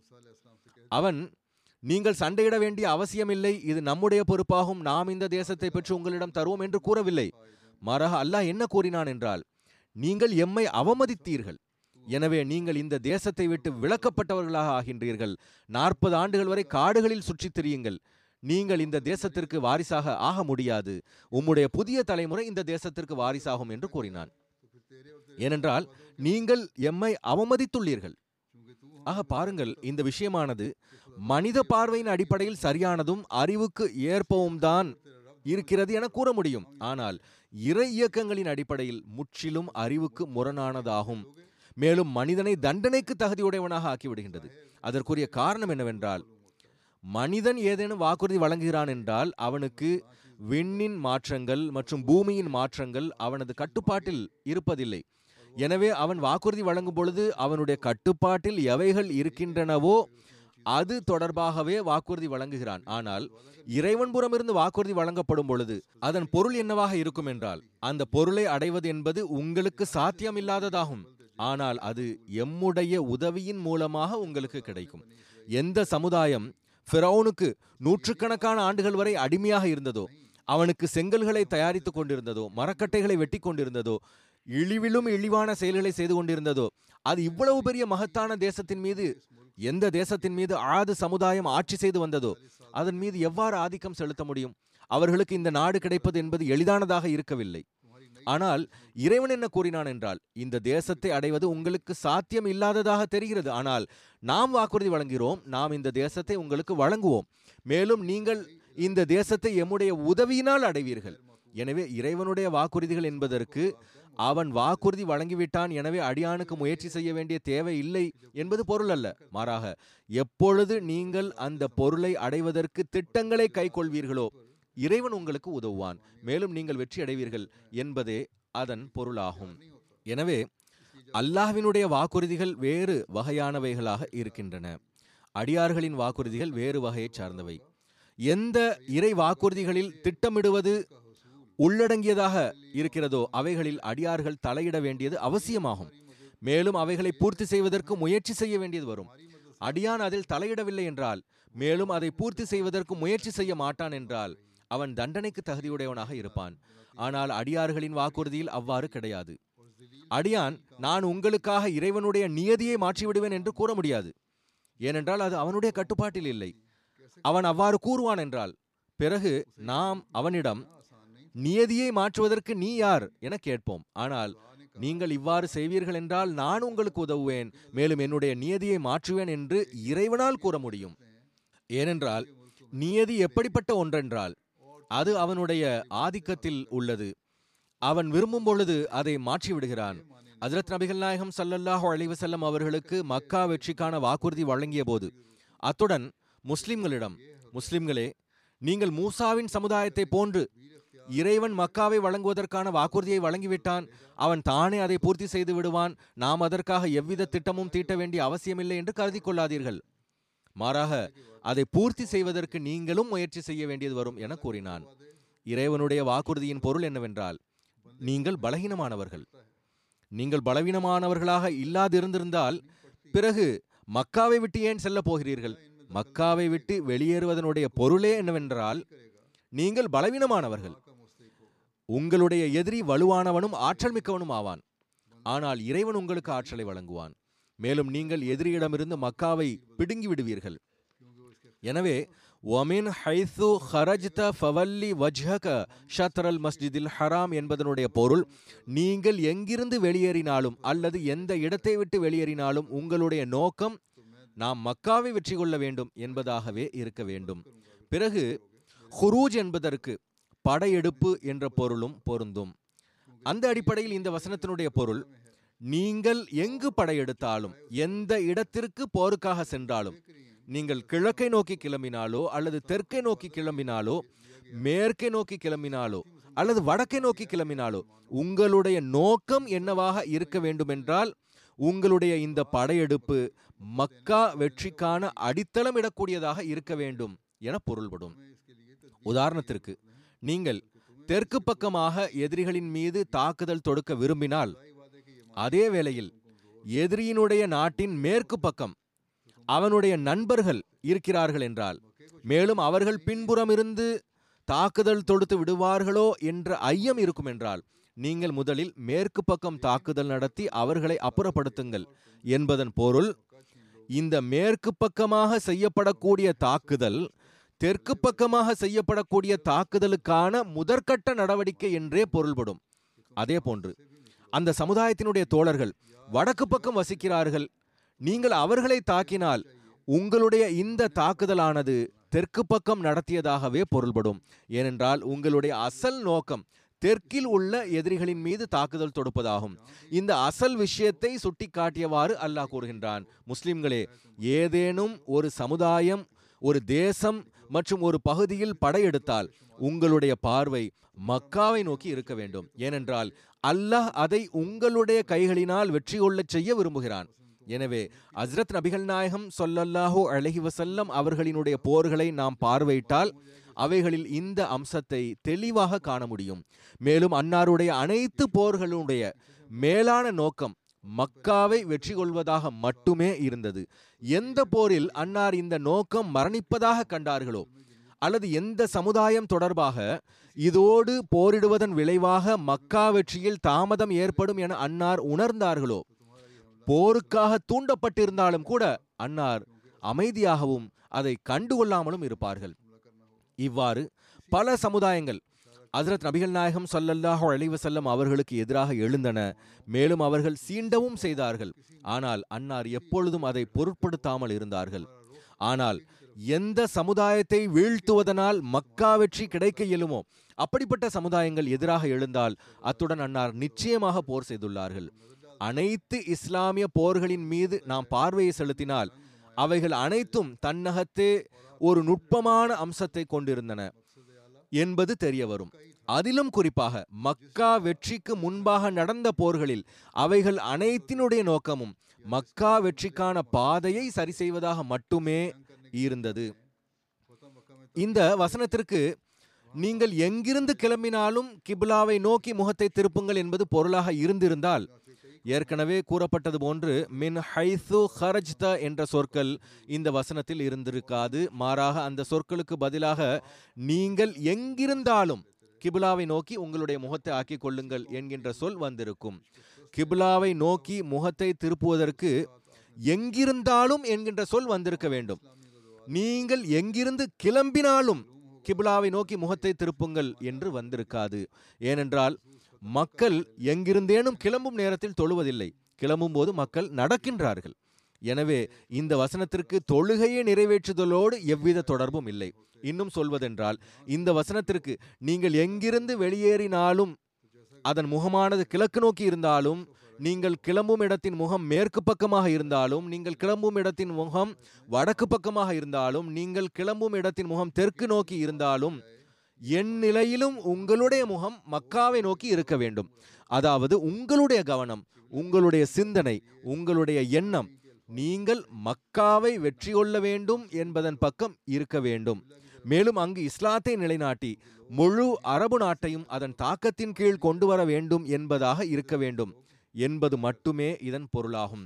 Speaker 2: அவன் நீங்கள் சண்டையிட வேண்டிய அவசியமில்லை இது நம்முடைய பொறுப்பாகும் நாம் இந்த தேசத்தை பெற்று உங்களிடம் தருவோம் என்று கூறவில்லை மாறாக அல்லாஹ் என்ன கூறினான் என்றால் நீங்கள் எம்மை அவமதித்தீர்கள் எனவே நீங்கள் இந்த தேசத்தை விட்டு விலக்கப்பட்டவர்களாக ஆகின்றீர்கள் நாற்பது ஆண்டுகள் வரை காடுகளில் சுற்றித் திரியுங்கள் நீங்கள் இந்த தேசத்திற்கு வாரிசாக ஆக முடியாது உம்முடைய புதிய தலைமுறை இந்த தேசத்திற்கு வாரிசாகும் என்று கூறினான் ஏனென்றால் நீங்கள் எம்மை அவமதித்துள்ளீர்கள் ஆக பாருங்கள் இந்த விஷயமானது மனித பார்வையின் அடிப்படையில் சரியானதும் அறிவுக்கு ஏற்பவும் தான் இருக்கிறது என கூற முடியும் ஆனால் இறை இயக்கங்களின் அடிப்படையில் முற்றிலும் அறிவுக்கு முரணானதாகும் மேலும் மனிதனை தண்டனைக்கு தகுதியுடையவனாக ஆக்கிவிடுகின்றது அதற்குரிய காரணம் என்னவென்றால் மனிதன் ஏதேனும் வாக்குறுதி வழங்குகிறான் என்றால் அவனுக்கு விண்ணின் மாற்றங்கள் மற்றும் பூமியின் மாற்றங்கள் அவனது கட்டுப்பாட்டில் இருப்பதில்லை எனவே அவன் வாக்குறுதி வழங்கும் பொழுது அவனுடைய கட்டுப்பாட்டில் எவைகள் இருக்கின்றனவோ அது தொடர்பாகவே வாக்குறுதி வழங்குகிறான் ஆனால் இறைவன் புறமிருந்து வாக்குறுதி வழங்கப்படும் பொழுது அதன் பொருள் என்னவாக இருக்கும் என்றால் அந்த பொருளை அடைவது என்பது உங்களுக்கு சாத்தியமில்லாததாகும் ஆனால் அது எம்முடைய உதவியின் மூலமாக உங்களுக்கு கிடைக்கும் எந்த சமுதாயம் ஃபிரௌனுக்கு நூற்றுக்கணக்கான ஆண்டுகள் வரை அடிமையாக இருந்ததோ அவனுக்கு செங்கல்களை தயாரித்துக் கொண்டிருந்ததோ மரக்கட்டைகளை வெட்டி கொண்டிருந்ததோ இழிவிலும் இழிவான செயல்களை செய்து கொண்டிருந்ததோ அது இவ்வளவு பெரிய மகத்தான தேசத்தின் மீது எந்த தேசத்தின் மீது ஆது சமுதாயம் ஆட்சி செய்து வந்ததோ அதன் மீது எவ்வாறு ஆதிக்கம் செலுத்த முடியும் அவர்களுக்கு இந்த நாடு கிடைப்பது என்பது எளிதானதாக இருக்கவில்லை ஆனால் இறைவன் என்ன கூறினான் என்றால் இந்த தேசத்தை அடைவது உங்களுக்கு சாத்தியம் இல்லாததாக தெரிகிறது ஆனால் நாம் வாக்குறுதி வழங்குகிறோம் நாம் இந்த தேசத்தை உங்களுக்கு வழங்குவோம் மேலும் நீங்கள் இந்த தேசத்தை எம்முடைய உதவியினால் அடைவீர்கள் எனவே இறைவனுடைய வாக்குறுதிகள் என்பதற்கு அவன் வாக்குறுதி வழங்கிவிட்டான் எனவே அடியானுக்கு முயற்சி செய்ய வேண்டிய தேவை இல்லை என்பது பொருள் அல்ல மாறாக எப்பொழுது நீங்கள் அந்த பொருளை அடைவதற்கு திட்டங்களை கைக்கொள்வீர்களோ இறைவன் உங்களுக்கு உதவுவான் மேலும் நீங்கள் வெற்றி அடைவீர்கள் என்பதே அதன் பொருளாகும் எனவே அல்லாஹ்வினுடைய வாக்குறுதிகள் வேறு வகையானவைகளாக இருக்கின்றன அடியார்களின் வாக்குறுதிகள் வேறு வகையைச் சார்ந்தவை எந்த இறை வாக்குறுதிகளில் திட்டமிடுவது உள்ளடங்கியதாக இருக்கிறதோ அவைகளில் அடியார்கள் தலையிட வேண்டியது அவசியமாகும் மேலும் அவைகளை பூர்த்தி செய்வதற்கு முயற்சி செய்ய வேண்டியது வரும் அடியான் அதில் தலையிடவில்லை என்றால் மேலும் அதை பூர்த்தி செய்வதற்கு முயற்சி செய்ய மாட்டான் என்றால் அவன் தண்டனைக்கு தகுதியுடையவனாக இருப்பான் ஆனால் அடியார்களின் வாக்குறுதியில் அவ்வாறு கிடையாது அடியான் நான் உங்களுக்காக இறைவனுடைய நியதியை மாற்றிவிடுவேன் என்று கூற முடியாது ஏனென்றால் அது அவனுடைய கட்டுப்பாட்டில் இல்லை அவன் அவ்வாறு கூறுவான் என்றால் பிறகு நாம் அவனிடம் நியதியை மாற்றுவதற்கு நீ யார் என கேட்போம் ஆனால் நீங்கள் இவ்வாறு செய்வீர்கள் என்றால் நான் உங்களுக்கு உதவுவேன் மேலும் என்னுடைய நியதியை மாற்றுவேன் என்று இறைவனால் கூற முடியும் ஏனென்றால் நியதி எப்படிப்பட்ட ஒன்றென்றால் அது அவனுடைய ஆதிக்கத்தில் உள்ளது அவன் விரும்பும் பொழுது அதை மாற்றி விடுகிறான் ஹஜரத் நபிகள் நாயகம் ஸல்லல்லாஹு அலைஹி வஸல்லம் அவர்களுக்கு மக்கா வெற்றிக்கான வாக்குறுதி வழங்கிய போது அத்துடன் முஸ்லிம்களிடம் முஸ்லிம்களே நீங்கள் மூசாவின் சமுதாயத்தை போன்று இறைவன் மக்காவை வழங்குவதற்கான வாக்குறுதியை வழங்கிவிட்டான் அவன் தானே அதை பூர்த்தி செய்து விடுவான் நாம் அதற்காக எவ்வித திட்டமும் தீட்ட வேண்டிய அவசியமில்லை என்று கருதி கொள்ளாதீர்கள் மாறாக அதை பூர்த்தி செய்வதற்கு நீங்களும் முயற்சி செய்ய வேண்டியது வரும் என கூறினான் இறைவனுடைய வாக்குறுதியின் பொருள் என்னவென்றால் நீங்கள் பலகீனமானவர்கள் நீங்கள் பலவீனமானவர்களாக இல்லாதிருந்திருந்தால் பிறகு மக்காவை விட்டு ஏன் செல்ல போகிறீர்கள் மக்காவை விட்டு வெளியேறுவதனுடைய பொருளே என்னவென்றால் நீங்கள் பலவீனமானவர்கள் உங்களுடைய எதிரி வலுவானவனும் ஆற்றல் மிக்கவனும் ஆவான் ஆனால் இறைவன் உங்களுக்கு ஆற்றலை வழங்குவான் மேலும் நீங்கள் எதிரியிடமிருந்து மக்காவை பிடுங்கி விடுவீர்கள் எனவே ஒமின் ஹைசு ஹரஜ்த ஃபவல்லி வஜ்ஹக ஷத்ரல் மஸ்ஜிதில் ஹராம் என்பதனுடைய பொருள் நீங்கள் எங்கிருந்து வெளியேறினாலும் அல்லது எந்த இடத்தை விட்டு வெளியேறினாலும் உங்களுடைய நோக்கம் நாம் மக்காவை வெற்றி கொள்ள வேண்டும் என்பதாகவே இருக்க வேண்டும் பிறகு ஹுரூஜ் என்பதற்கு படையெடுப்பு என்ற பொருளும் பொருந்தும் அந்த அடிப்படையில் இந்த வசனத்தினுடைய பொருள் நீங்கள் எங்கு படையெடுத்தாலும் எந்த இடத்திற்கு போருக்காக சென்றாலும் நீங்கள் கிழக்கை நோக்கி கிளம்பினாலோ அல்லது தெற்கை நோக்கி கிளம்பினாலோ மேற்கை நோக்கி கிளம்பினாலோ அல்லது வடக்கை நோக்கி கிளம்பினாலோ உங்களுடைய நோக்கம் என்னவாக இருக்க வேண்டுமென்றால் உங்களுடைய இந்த படையெடுப்பு மக்கா வெற்றிக்கான அடித்தளம் இடக்கூடியதாக இருக்க வேண்டும் என பொருள்படும் உதாரணத்திற்கு நீங்கள் தெற்கு பக்கமாக எதிரிகளின் மீது தாக்குதல் தொடுக்க விரும்பினால் அதே வேளையில் எதிரியினுடைய நாட்டின் மேற்கு பக்கம் அவனுடைய நண்பர்கள் இருக்கிறார்கள் என்றால் மேலும் அவர்கள் பின்புறமிருந்து தாக்குதல் தொடுத்து விடுவார்களோ என்ற ஐயம் இருக்கும் என்றால் நீங்கள் முதலில் மேற்கு பக்கம் தாக்குதல் நடத்தி அவர்களை அப்புறப்படுத்துங்கள் என்பதன் பொருள் இந்த மேற்கு பக்கமாக செய்யப்படக்கூடிய தாக்குதல் தெற்கு பக்கமாக செய்யப்படக்கூடிய தாக்குதலுக்கான முதற்கட்ட நடவடிக்கை என்றே பொருள்படும் அதே போன்று அந்த சமுதாயத்தினுடைய தோழர்கள் வடக்கு பக்கம் வசிக்கிறார்கள் நீங்கள் அவர்களை தாக்கினால் உங்களுடைய இந்த தாக்குதலானது தெற்கு பக்கம் நடத்தியதாகவே பொருள்படும் ஏனென்றால் உங்களுடைய அசல் நோக்கம் தெற்கில் உள்ள எதிரிகளின் மீது தாக்குதல் தொடுப்பதாகும் இந்த அசல் விஷயத்தை சுட்டிக்காட்டியவாறு அல்லாஹ் கூறுகின்றான் முஸ்லிம்களே ஏதேனும் ஒரு சமுதாயம் ஒரு தேசம் மற்றும் ஒரு பகுதியில் படையெடுத்தால் உங்களுடைய பார்வை மக்காவை நோக்கி இருக்க வேண்டும் ஏனென்றால் அல்லாஹ் அதை உங்களுடைய கைகளினால் வெற்றி கொள்ளச் செய்ய விரும்புகிறான் எனவே ஹஸ்ரத் நபிகள் நாயகம் சொல்லல்லாஹு அலஹி வசல்லம் அவர்களினுடைய போர்களை நாம் பார்வையிட்டால் அவைகளில் இந்த அம்சத்தை தெளிவாக காண முடியும் மேலும் அன்னாருடைய அனைத்து போர்களுடைய மேலான நோக்கம் மக்காவை வெற்றி கொள்வதாக மட்டுமே இருந்தது எந்த போரில் அன்னார் இந்த நோக்கம் மரணிப்பதாக கண்டார்களோ அல்லது எந்த சமுதாயம் தொடர்பாக இதோடு போரிடுவதன் விளைவாக மக்கா வெற்றியில் தாமதம் ஏற்படும் என அன்னார் உணர்ந்தார்களோ போருக்காக தூண்டப்பட்டிருந்தாலும் கூட அன்னார் அமைதியாகவும் அதை கண்டுகொள்ளாமலும் இருப்பார்கள் இவ்வாறு பல சமுதாயங்கள் ஹசரத் நபிகள் நாயகம் ஸல்லல்லாஹு அலைஹி வஸல்லம் அவர்களுக்கு எதிராக எழுந்தன மேலும் அவர்கள் சீண்டவும் செய்தார்கள் ஆனால் அன்னார் எப்பொழுதும் அதை பொருட்படுத்தாமல் இருந்தார்கள் ஆனால் எந்த சமுதாயத்தை வீழ்த்துவதனால் மக்கா வெற்றி கிடைக்க இயலுமோ அப்படிப்பட்ட சமுதாயங்கள் எதிராக எழுந்தால் அத்துடன் அன்னார் நிச்சயமாக போர் செய்துள்ளார்கள் அனைத்து இஸ்லாமிய போர்களின் மீது நாம் பார்வையை செலுத்தினால் அவைகள் அனைத்தும் தன்னகத்தே ஒரு நுட்பமான அம்சத்தை கொண்டிருந்தன என்பது தெரிய வரும் அதிலும் குறிப்பாக மக்கா வெற்றிக்கு முன்பாக நடந்த போர்களில் அவைகள் அனைத்தினுடைய நோக்கமும் மக்கா வெற்றிக்கான பாதையை சரி செய்வதாக மட்டுமே இருந்தது இந்த வசனத்திற்கு நீங்கள் எங்கிருந்து கிளம்பினாலும் கிப்லாவை நோக்கி முகத்தை திருப்புங்கள் என்பது பொருளாக இருந்திருந்தால் ஏற்கனவே கூறப்பட்டது போன்று மின் ஹைசு ஹரஜ்த என்ற சொற்கள் இந்த வசனத்தில் இருந்திருக்காது மாறாக அந்த சொற்களுக்கு பதிலாக நீங்கள் எங்கிருந்தாலும் கிபிலாவை நோக்கி உங்களுடைய முகத்தை ஆக்கிக் கொள்ளுங்கள் என்கின்ற சொல் வந்திருக்கும் கிபிலாவை நோக்கி முகத்தை திருப்புவதற்கு எங்கிருந்தாலும் என்கின்ற சொல் வந்திருக்க வேண்டும் நீங்கள் எங்கிருந்து கிளம்பினாலும் கிபிலாவை நோக்கி முகத்தை திருப்புங்கள் என்று வந்திருக்காது ஏனென்றால் மக்கள் எங்கிருந்தேனும் கிளம்பும் நேரத்தில் தொழுவதில்லை கிளம்பும் போது மக்கள் நடக்கின்றார்கள் எனவே இந்த வசனத்திற்கு தொழுகையை நிறைவேற்றுதலோடு எவ்வித தொடர்பும் இல்லை இன்னும் சொல்வதென்றால் இந்த வசனத்திற்கு நீங்கள் எங்கிருந்து வெளியேறினாலும் அதன் முகமானது கிழக்கு நோக்கி இருந்தாலும் நீங்கள் கிளம்பும் இடத்தின் முகம் மேற்கு பக்கமாக இருந்தாலும் நீங்கள் கிளம்பும் இடத்தின் முகம் வடக்கு பக்கமாக இருந்தாலும் நீங்கள் கிளம்பும் இடத்தின் முகம் தெற்கு நோக்கி இருந்தாலும் என் நிலையிலும் உங்களுடைய முகம் மக்காவை நோக்கி இருக்க வேண்டும் அதாவது உங்களுடைய கவனம் உங்களுடைய சிந்தனை உங்களுடைய எண்ணம் நீங்கள் மக்காவை வெற்றி கொள்ள வேண்டும் என்பதன் பக்கம் இருக்க வேண்டும் மேலும் அங்கு இஸ்லாத்தை நிலைநாட்டி முழு அரபு நாட்டையும் அதன் தாக்கத்தின் கீழ் கொண்டு வர வேண்டும் என்பதாக இருக்க வேண்டும் என்பது மட்டுமே இதன் பொருளாகும்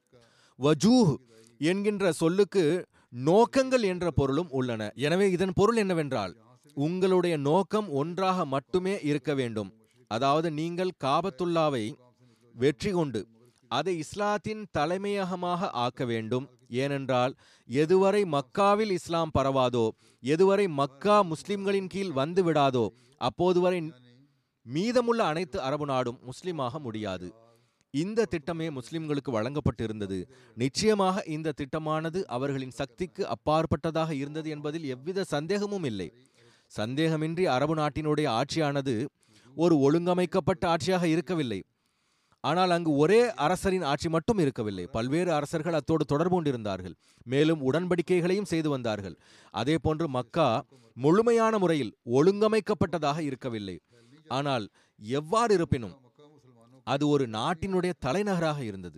Speaker 2: வஜூஹ் என்கின்ற சொல்லுக்கு நோக்கங்கள் என்ற பொருளும் உள்ளன எனவே இதன் பொருள் என்னவென்றால் உங்களுடைய நோக்கம் ஒன்றாக மட்டுமே இருக்க வேண்டும் அதாவது நீங்கள் காபத்துல்லாவை வெற்றி கொண்டு அதை இஸ்லாத்தின் தலைமையகமாக ஆக்க வேண்டும் ஏனென்றால் எதுவரை மக்காவில் இஸ்லாம் பரவாதோ எதுவரை மக்கா முஸ்லிம்களின் கீழ் வந்து விடாதோ அப்போது வரை மீதமுள்ள அனைத்து அரபு நாடும் முஸ்லிமாக முடியாது இந்த திட்டமே முஸ்லிம்களுக்கு வழங்கப்பட்டிருந்தது நிச்சயமாக இந்த திட்டமானது அவர்களின் சக்திக்கு அப்பாற்பட்டதாக இருந்தது என்பதில் எவ்வித சந்தேகமும் இல்லை சந்தேகமின்றி அரபு நாட்டினுடைய ஆட்சியானது ஒரு ஒழுங்கமைக்கப்பட்ட ஆட்சியாக இருக்கவில்லை ஆனால் அங்கு ஒரே அரசரின் ஆட்சி மட்டும் இருக்கவில்லை பல்வேறு அரசர்கள் அத்தோடு தொடர்பு கொண்டிருந்தார்கள் மேலும் உடன்படிக்கைகளையும் செய்து வந்தார்கள் அதே போன்று மக்கா முழுமையான முறையில் ஒழுங்கமைக்கப்பட்டதாக இருக்கவில்லை ஆனால் எவ்வாறு இருப்பினும் அது ஒரு நாட்டினுடைய தலைநகராக இருந்தது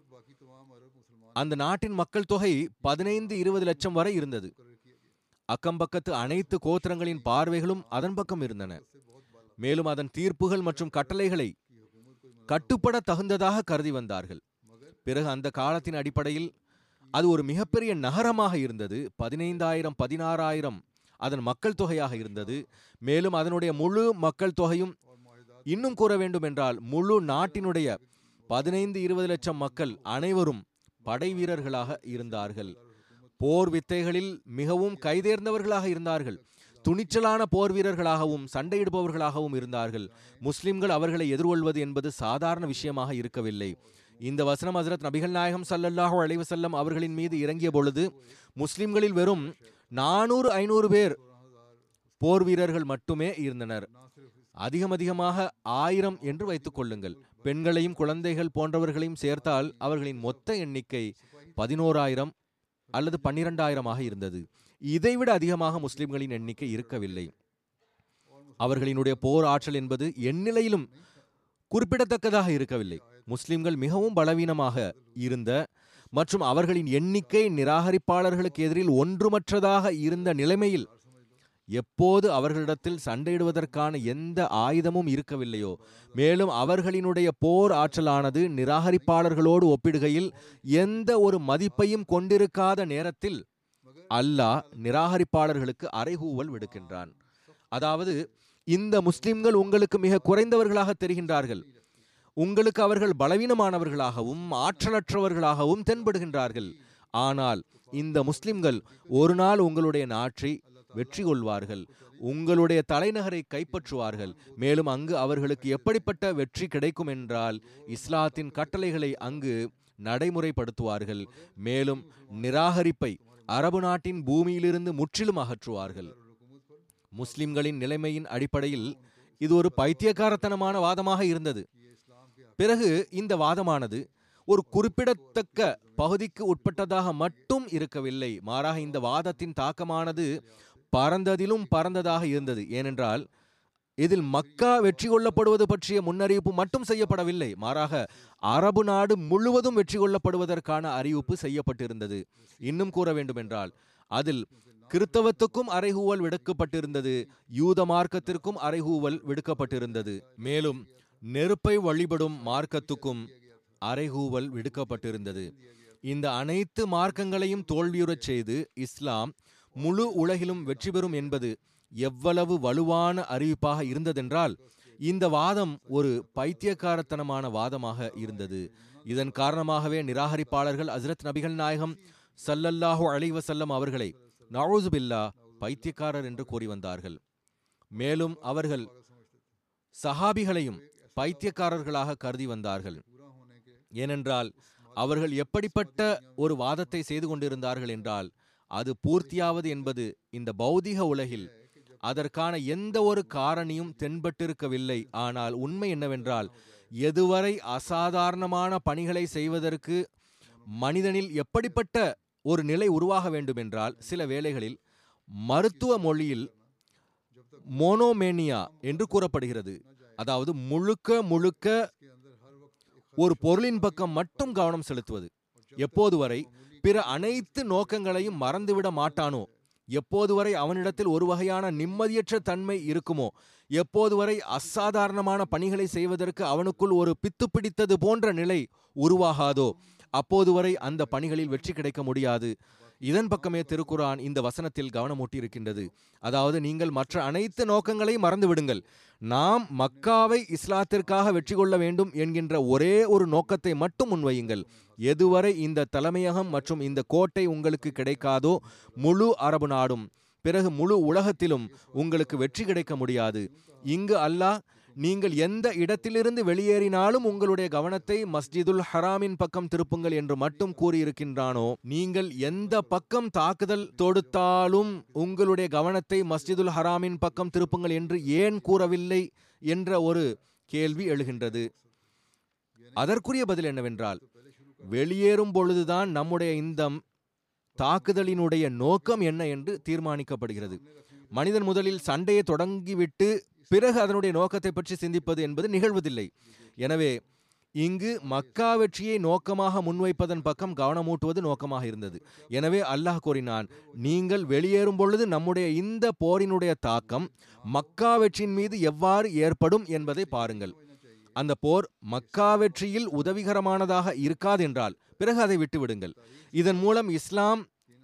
Speaker 2: அந்த நாட்டின் மக்கள் தொகை பதினைந்து இருபது லட்சம் வரை இருந்தது அக்கம்பக்கத்து அனைத்து கோத்திரங்களின் பார்வைகளும் அதன் பக்கம் இருந்தன மேலும் அதன் தீர்ப்புகள் மற்றும் கட்டளைகளை கட்டுப்பட தகுந்ததாக கருதி வந்தார்கள் பிறகு அந்த காலத்தின் அடிப்படையில் அது ஒரு மிகப்பெரிய நகரமாக இருந்தது பதினைந்தாயிரம் பதினாறாயிரம் அதன் மக்கள் தொகையாக இருந்தது மேலும் அதனுடைய முழு மக்கள் தொகையும் இன்னும் கூற வேண்டும் என்றால் முழு நாட்டினுடைய பதினைந்து இருபது லட்சம் மக்கள் அனைவரும் படை வீரர்களாக இருந்தார்கள் போர் வித்தைகளில் மிகவும் கைதேர்ந்தவர்களாக இருந்தார்கள் துணிச்சலான போர் வீரர்களாகவும் சண்டையிடுபவர்களாகவும் இருந்தார்கள் முஸ்லிம்கள் அவர்களை எதிர்கொள்வது என்பது சாதாரண விஷயமாக இருக்கவில்லை இந்த வசனம் ஹசரத் நபிகள் நாயகம் சல்லல்லாஹு அலைஹி வஸல்லம் அவர்களின் மீது இறங்கிய பொழுது முஸ்லிம்களில் வெறும் நானூறு ஐநூறு பேர் போர் வீரர்கள் மட்டுமே இருந்தனர் அதிகம் அதிகமாக ஆயிரம் என்று வைத்துக் கொள்ளுங்கள் பெண்களையும் குழந்தைகள் போன்றவர்களையும் சேர்த்தால் அவர்களின் மொத்த எண்ணிக்கை பதினோராயிரம் அல்லது பன்னிரெண்டாயிரமாக இருந்தது இதைவிட அதிகமாக முஸ்லிம்களின் எண்ணிக்கை இருக்கவில்லை அவர்களினுடைய போர் ஆற்றல் என்பது எந்நிலையிலும் குறிப்பிடத்தக்கதாக இருக்கவில்லை முஸ்லிம்கள் மிகவும் பலவீனமாக இருந்த மற்றும் அவர்களின் எண்ணிக்கை நிராகரிப்பாளர்களுக்கு எதிரில் ஒன்றுமற்றதாக இருந்த நிலைமையில் எப்போது அவர்களிடத்தில் சண்டையிடுவதற்கான எந்த ஆயுதமும் இருக்கவில்லையோ மேலும் அவர்களினுடைய போர் ஆற்றலானது நிராகரிப்பாளர்களோடு ஒப்பிடுகையில் எந்த ஒரு மதிப்பையும் கொண்டிருக்காத நேரத்தில் அல்லாஹ் நிராகரிப்பாளர்களுக்கு அறைகூவல் விடுக்கின்றான் அதாவது இந்த முஸ்லிம்கள் உங்களுக்கு மிக குறைந்தவர்களாக தெரிகின்றார்கள் உங்களுக்கு அவர்கள் பலவீனமானவர்களாகவும் ஆற்றலற்றவர்களாகவும் தென்படுகின்றார்கள் ஆனால் இந்த முஸ்லிம்கள் ஒரு நாள் உங்களுடைய நாட்டை வெற்றி கொள்வார்கள் உங்களுடைய தலைநகரை கைப்பற்றுவார்கள் மேலும் அங்கு அவர்களுக்கு எப்படிப்பட்ட வெற்றி கிடைக்கும் என்றால் இஸ்லாத்தின் கட்டளைகளை அங்கு நடைமுறைப்படுத்துவார்கள் மேலும் நிராகரிப்பை அரபு நாட்டின் பூமியிலிருந்து முற்றிலும் அகற்றுவார்கள் முஸ்லிம்களின் நிலைமையின் அடிப்படையில் இது ஒரு பைத்தியக்காரத்தனமான வாதமாக இருந்தது பிறகு இந்த வாதமானது ஒரு குறிப்பிடத்தக்க பகுதிக்கு உட்பட்டதாக மட்டும் இருக்கவில்லை மாறாக இந்த வாதத்தின் தாக்கமானது பறந்ததிலும் பறந்ததாக இருந்தது ஏனென்றால் இதில் மக்கா வெற்றி கொள்ளப்படுவது பற்றிய முன்னறிவிப்பு மட்டும் செய்யப்படவில்லை மாறாக அரபு நாடு முழுவதும் வெற்றி கொள்ளப்படுவதற்கான அறிவிப்பு செய்யப்பட்டிருந்தது இன்னும் கூற வேண்டுமென்றால் அதில் கிறித்தவத்துக்கும் அறைகூவல் விடுக்கப்பட்டிருந்தது யூத மார்க்கத்திற்கும் அறைகூவல் விடுக்கப்பட்டிருந்தது மேலும் நெருப்பை வழிபடும் மார்க்கத்துக்கும் அறைகூவல் விடுக்கப்பட்டிருந்தது இந்த அனைத்து மார்க்கங்களையும் தோல்வியுறச் செய்து இஸ்லாம் முழு உலகிலும் வெற்றி பெறும் என்பது எவ்வளவு வலுவான அறிவிப்பாக இருந்ததென்றால் இந்த வாதம் ஒரு பைத்தியக்காரத்தனமான வாதமாக இருந்தது இதன் காரணமாகவே நிராகரிப்பாளர்கள் ஹஸ்ரத் நபிகள் நாயகம் ஸல்லல்லாஹு அலைஹி வஸல்லம் அவர்களை நவுசுபில்லா பைத்தியக்காரர் என்று கூறி வந்தார்கள் மேலும் அவர்கள் சஹாபிகளையும் பைத்தியக்காரர்களாக கருதி வந்தார்கள் ஏனென்றால் அவர்கள் எப்படிப்பட்ட ஒரு வாதத்தை செய்து கொண்டிருந்தார்கள் என்றால் அது பூர்த்தியாவது என்பது இந்த பௌதிக உலகில் அதற்கான எந்த ஒரு காரணியும் தென்பட்டிருக்கவில்லை ஆனால் உண்மை என்னவென்றால் எதுவரை அசாதாரணமான பணிகளை செய்வதற்கு மனிதனில் எப்படிப்பட்ட ஒரு நிலை உருவாக வேண்டுமென்றால் சில வேளைகளில் மருத்துவ மொழியில் மோனோமேனியா என்று கூறப்படுகிறது அதாவது முழுக்க முழுக்க ஒரு பொருளின் பக்கம் மட்டும் கவனம் செலுத்துவது எப்போது வரை பிற அனைத்து நோக்கங்களையும் மறந்துவிட மாட்டானோ எப்போது வரை அவனிடத்தில் ஒரு வகையான நிம்மதியற்ற தன்மை இருக்குமோ எப்போது வரை அசாதாரணமான பணிகளை செய்வதற்கு அவனுக்குள் ஒரு பித்து பிடித்தது போன்ற நிலை உருவாகாதோ அப்போது வரை அந்த பணிகளில் வெற்றி கிடைக்க முடியாது இதன் பக்கமே திருக்குரான் இந்த வசனத்தில் கவனமூட்டியிருக்கின்றது அதாவது நீங்கள் மற்ற அனைத்து நோக்கங்களையும் மறந்து விடுங்கள் நாம் மக்காவை இஸ்லாத்திற்காக வெற்றி கொள்ள வேண்டும் என்கின்ற ஒரே ஒரு நோக்கத்தை மட்டும் முன்வையுங்கள் எதுவரை இந்த தலைமையகம் மற்றும் இந்த கோட்டை உங்களுக்கு கிடைக்காதோ முழு அரபு நாடும் பிறகு முழு உலகத்திலும் உங்களுக்கு வெற்றி கிடைக்க முடியாது இங்கு அல்லாஹ் நீங்கள் எந்த இடத்திலிருந்து வெளியேறினாலும் உங்களுடைய கவனத்தை மஸ்ஜிதுல் ஹராமின் பக்கம் திருப்புங்கள் என்று மட்டும் கூறியிருக்கின்றானோ நீங்கள் எந்த பக்கம் தாக்குதல் தொடுத்தாலும் உங்களுடைய கவனத்தை மஸ்ஜிதுல் ஹராமின் பக்கம் திருப்புங்கள் என்று ஏன் கூறவில்லை என்ற ஒரு கேள்வி எழுகின்றது அதற்குரிய பதில் என்னவென்றால் வெளியேறும் பொழுதுதான் நம்முடைய இந்த தாக்குதலினுடைய நோக்கம் என்ன என்று தீர்மானிக்கப்படுகிறது மனிதன் முதலில் சண்டையை தொடங்கிவிட்டு பிறகு அதனுடைய நோக்கத்தை பற்றி சிந்திப்பது என்பது நிகழ்வதில்லை எனவே இங்கு மக்கா வெற்றியை நோக்கமாக முன்வைப்பதன் பக்கம் கவனமூட்டுவது நோக்கமாக இருந்தது எனவே அல்லாஹ் கூறினான் நீங்கள் வெளியேறும் பொழுது நம்முடைய இந்த போரினுடைய தாக்கம் மக்கா வெற்றியின் மீது எவ்வாறு ஏற்படும் என்பதை பாருங்கள் அந்த போர் மக்கா வெற்றியில் உதவிகரமானதாக இருக்காதென்றால் பிறகு அதை விட்டுவிடுங்கள் இதன் மூலம் இஸ்லாம்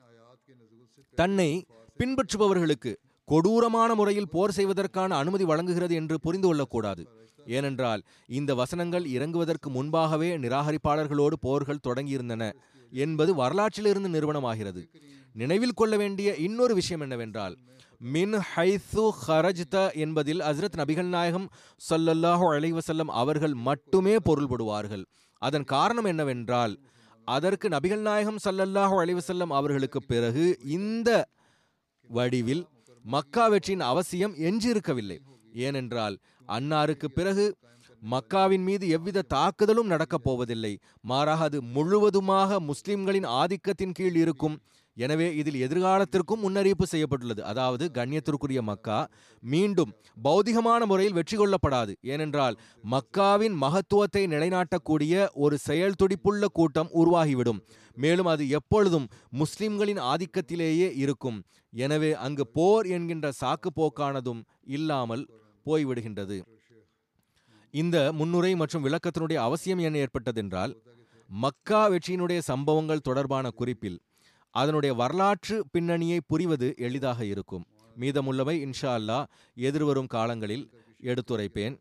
Speaker 2: தன்னை பின்பற்றுபவர்களுக்கு கொடூரமான முறையில் போர் செய்வதற்கான அனுமதி வழங்குகிறது என்று புரிந்து கொள்ளக்கூடாது ஏனென்றால் இந்த வசனங்கள் இறங்குவதற்கு முன்பாகவே நிராகரிப்பாளர்களோடு போர்கள் தொடங்கியிருந்தன என்பது வரலாற்றிலிருந்து நிறுவனமாகிறது நினைவில் கொள்ள வேண்டிய இன்னொரு விஷயம் என்னவென்றால் மின் ஹைசு ஹரஜ்த என்பதில் ஹஸ்ரத் நபிகள் நாயகம் ஸல்லல்லாஹு அலைஹி வஸல்லம் அவர்கள் மட்டுமே பொருள்படுவார்கள் அதன் காரணம் என்னவென்றால் அதற்கு நபிகள் நாயகம் ஸல்லல்லாஹு அலைஹி வஸல்லம் அவர்களுக்கு பிறகு இந்த வடிவில் மக்கா வெற்றியின் அவசியம் எஞ்சியிருக்கவில்லை ஏனென்றால் அன்னாருக்கு பிறகு மக்காவின் மீது எவ்வித தாக்குதலும் நடக்கப் போவதில்லை மாறாக அது முழுவதுமாக முஸ்லிம்களின் ஆதிக்கத்தின் கீழ் இருக்கும் எனவே இதில் எதிர்காலத்திற்கும் முன்னறிவிப்பு செய்யப்பட்டுள்ளது அதாவது கண்ணியத்திற்குரிய மக்கா மீண்டும் பௌதிகமான முறையில் வெற்றி கொள்ளப்படாது ஏனென்றால் மக்காவின் மகத்துவத்தை நிலைநாட்டக்கூடிய ஒரு செயல் துடிப்புள்ள கூட்டம் உருவாகிவிடும் மேலும் அது எப்பொழுதும் முஸ்லிம்களின் ஆதிக்கத்திலேயே இருக்கும் எனவே அங்கு போர் என்கின்ற சாக்கு போக்கானதும் இல்லாமல் போய்விடுகின்றது இந்த முன்னுரை மற்றும் விளக்கத்தினுடைய அவசியம் என்ன ஏற்பட்டதென்றால் மக்கா வெற்றியினுடைய சம்பவங்கள் தொடர்பான குறிப்பில் அதனுடைய வரலாற்று பின்னணியை புரிவது எளிதாக இருக்கும் மீதமுள்ளவை இன்ஷா அல்லாஹ் எதிர்வரும் காலங்களில் எடுத்துரைப்பேன்